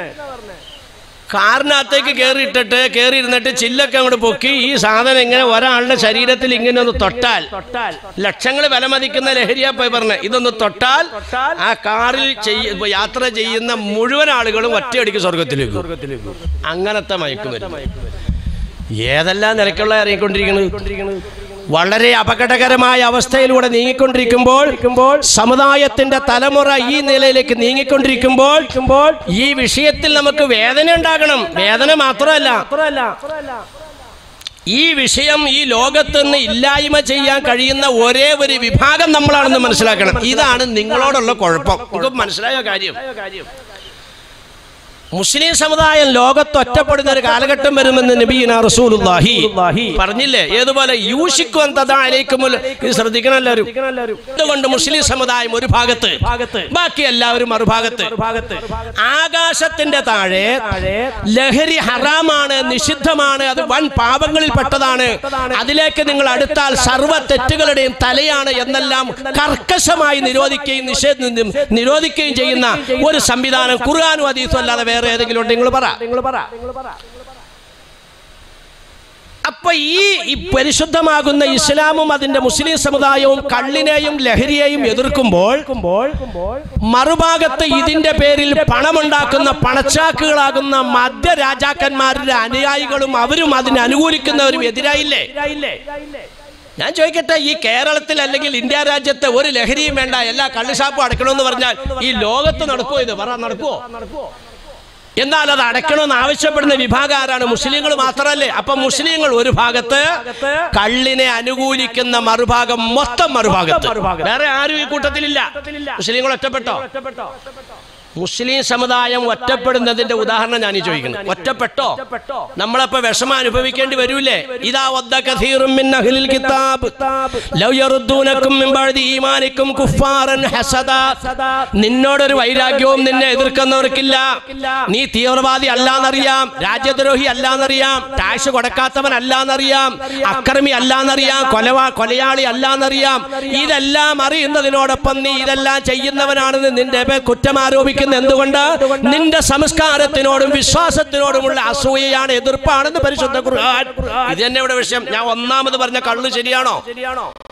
കാറിനകത്തേക്ക് കയറി ഇട്ടിട്ട് കയറി ഇരുന്നിട്ട് ചില്ലൊക്കെ അങ്ങോട്ട് പൊക്കി ഈ സാധനം ഇങ്ങനെ ഒരാളുടെ ശരീരത്തിൽ ഇങ്ങനെ ഒന്ന് തൊട്ടാൽ ലക്ഷങ്ങൾ വില മതിക്കുന്ന ലഹരിയാ പോയി പറഞ്ഞ ഇതൊന്ന് തൊട്ടാൽ ആ കാറിൽ ചെയ്യ ഇപ്പൊ യാത്ര ചെയ്യുന്ന മുഴുവൻ ആളുകളും ഒറ്റയടിക്ക് സ്വർഗത്തിലേക്ക് അങ്ങനത്തെ മയക്കുമരുന്ന് ഏതെല്ലാം നിലക്കുള്ള ഇറങ്ങിക്കൊണ്ടിരിക്കുന്നത് വളരെ അപകടകരമായ അവസ്ഥയിലൂടെ നീങ്ങിക്കൊണ്ടിരിക്കുമ്പോൾ സമുദായത്തിന്റെ തലമുറ ഈ നിലയിലേക്ക് നീങ്ങിക്കൊണ്ടിരിക്കുമ്പോൾ ഈ വിഷയത്തിൽ നമുക്ക് വേദന ഉണ്ടാകണം വേദന മാത്രമല്ല ഈ വിഷയം ഈ ലോകത്ത് നിന്ന് ഇല്ലായ്മ ചെയ്യാൻ കഴിയുന്ന ഒരേ ഒരു വിഭാഗം നമ്മളാണെന്ന് മനസ്സിലാക്കണം ഇതാണ് നിങ്ങളോടുള്ള കുഴപ്പം നിങ്ങൾക്ക് മനസ്സിലായ കാര്യം മുസ്ലിം സമുദായം ലോകത്ത് ഒറ്റപ്പെടുന്ന ഒരു കാലഘട്ടം വരുമെന്ന് നബീന റസൂലുള്ളാഹി പറഞ്ഞില്ലേ ഏതുപോലെ യൂഷിക്കുവൻ തഥാലേക്കുമുൽ ഇത് ശ്രദ്ധിക്കണം എല്ലാവരും അതുകൊണ്ട് മുസ്ലിം സമുദായം ഒരു ഭാഗത്ത് ബാക്കി എല്ലാവരും മറുഭാഗത്ത് ആകാശത്തിന്റെ താഴെ ലഹരി ഹറാമാണ് നിഷിദ്ധമാണ് അത് വൻ പാപങ്ങളിൽ പെട്ടതാണ് അതിലേക്ക് നിങ്ങൾ അടുത്താൽ സർവ്വ തെറ്റുകളുടെയും തലയാണ് എന്നെല്ലാം കർക്കശമായി നിരോധിക്കുകയും നിഷേധ നിരോധിക്കുകയും ചെയ്യുന്ന ഒരു സംവിധാനം ഖുർആാനും അതീസും അല്ലാതെ വേറെ ഏതെങ്കിലും ഉണ്ട് നിങ്ങൾ പറ നിങ്ങൾ പറ അപ്പൊ ഈ ഈ പരിശുദ്ധമാകുന്ന ഇസ്ലാമും അതിന്റെ മുസ്ലിം സമുദായവും കള്ളിനെയും ലഹരിയെയും എതിർക്കുമ്പോൾ മറുഭാഗത്ത് ഇതിന്റെ പേരിൽ പണമുണ്ടാക്കുന്ന പണച്ചാക്കുകളാകുന്ന മധ്യരാജാക്കന്മാരുടെ അനുയായികളും അവരും അതിനെ അനുകൂലിക്കുന്നവരും എതിരായില്ലേ ഞാൻ ചോദിക്കട്ടെ ഈ കേരളത്തിൽ അല്ലെങ്കിൽ ഇന്ത്യ രാജ്യത്ത് ഒരു ലഹരിയും വേണ്ട എല്ലാ കള്ളുഷാപ്പും അടക്കണമെന്ന് പറഞ്ഞാൽ ഈ ലോകത്ത് നടക്കുമോ ഇത് പറ നടക്കുമോ എന്നാൽ അത് അടയ്ക്കണമെന്ന് ആവശ്യപ്പെടുന്ന വിഭാഗം ആരാണ് മുസ്ലിങ്ങൾ മാത്രമല്ലേ അപ്പൊ മുസ്ലിങ്ങൾ ഒരു ഭാഗത്ത് കള്ളിനെ അനുകൂലിക്കുന്ന മറുഭാഗം മൊത്തം മറുഭാഗത്ത് വേറെ ആരും ഈ കൂട്ടത്തിലില്ല മുസ്ലിങ്ങൾ ഒറ്റപ്പെട്ടോ മുസ്ലിം സമുദായം ഒറ്റപ്പെടുന്നതിന്റെ ഉദാഹരണം ഞാൻ ഈ ചോദിക്കുന്നത് ഒറ്റപ്പെട്ടോ നമ്മളപ്പോ വിഷമം അനുഭവിക്കേണ്ടി വരൂലേ ഇതാ വദ്ദ കഥീറും മിൻ അഹ്ലിൽ കിതാബ് ലൗ യറുദ്ദൂനക്കും മിൻ ബഅദി ഈമാനിക്കും കുഫാറൻ ഹസദ നിന്നോടൊരു വൈരാഗ്യവും നിന്നെ എതിർക്കുന്നവർക്കില്ല നീ തീവ്രവാദി അല്ലാന്നറിയാം രാജ്യദ്രോഹി അല്ലാന്നറിയാം ടാക്സ് കൊടുക്കാത്തവൻ അല്ലാന്നറിയാം അക്രമി അല്ലാന്നറിയാം കൊലവാ കൊലയാളി അല്ലാന്നറിയാം ഇതെല്ലാം അറിയുന്നതിനോടൊപ്പം നീ ഇതെല്ലാം ചെയ്യുന്നവനാണെന്ന് നിന്റെ മേൽ കുറ്റം ആരോപിക്കുന്ന എന്തുകൊണ്ട് നിന്റെ സംസ്കാരത്തിനോടും വിശ്വാസത്തിനോടുമുള്ള അസൂയയാണ് എതിർപ്പാണെന്ന് പരിശുദ്ധ ഖുർആൻ ഇത് തന്നെ ഇവിടെ വിഷയം ഞാൻ ഒന്നാമത് പറഞ്ഞ കള്ളു ശരിയാണോ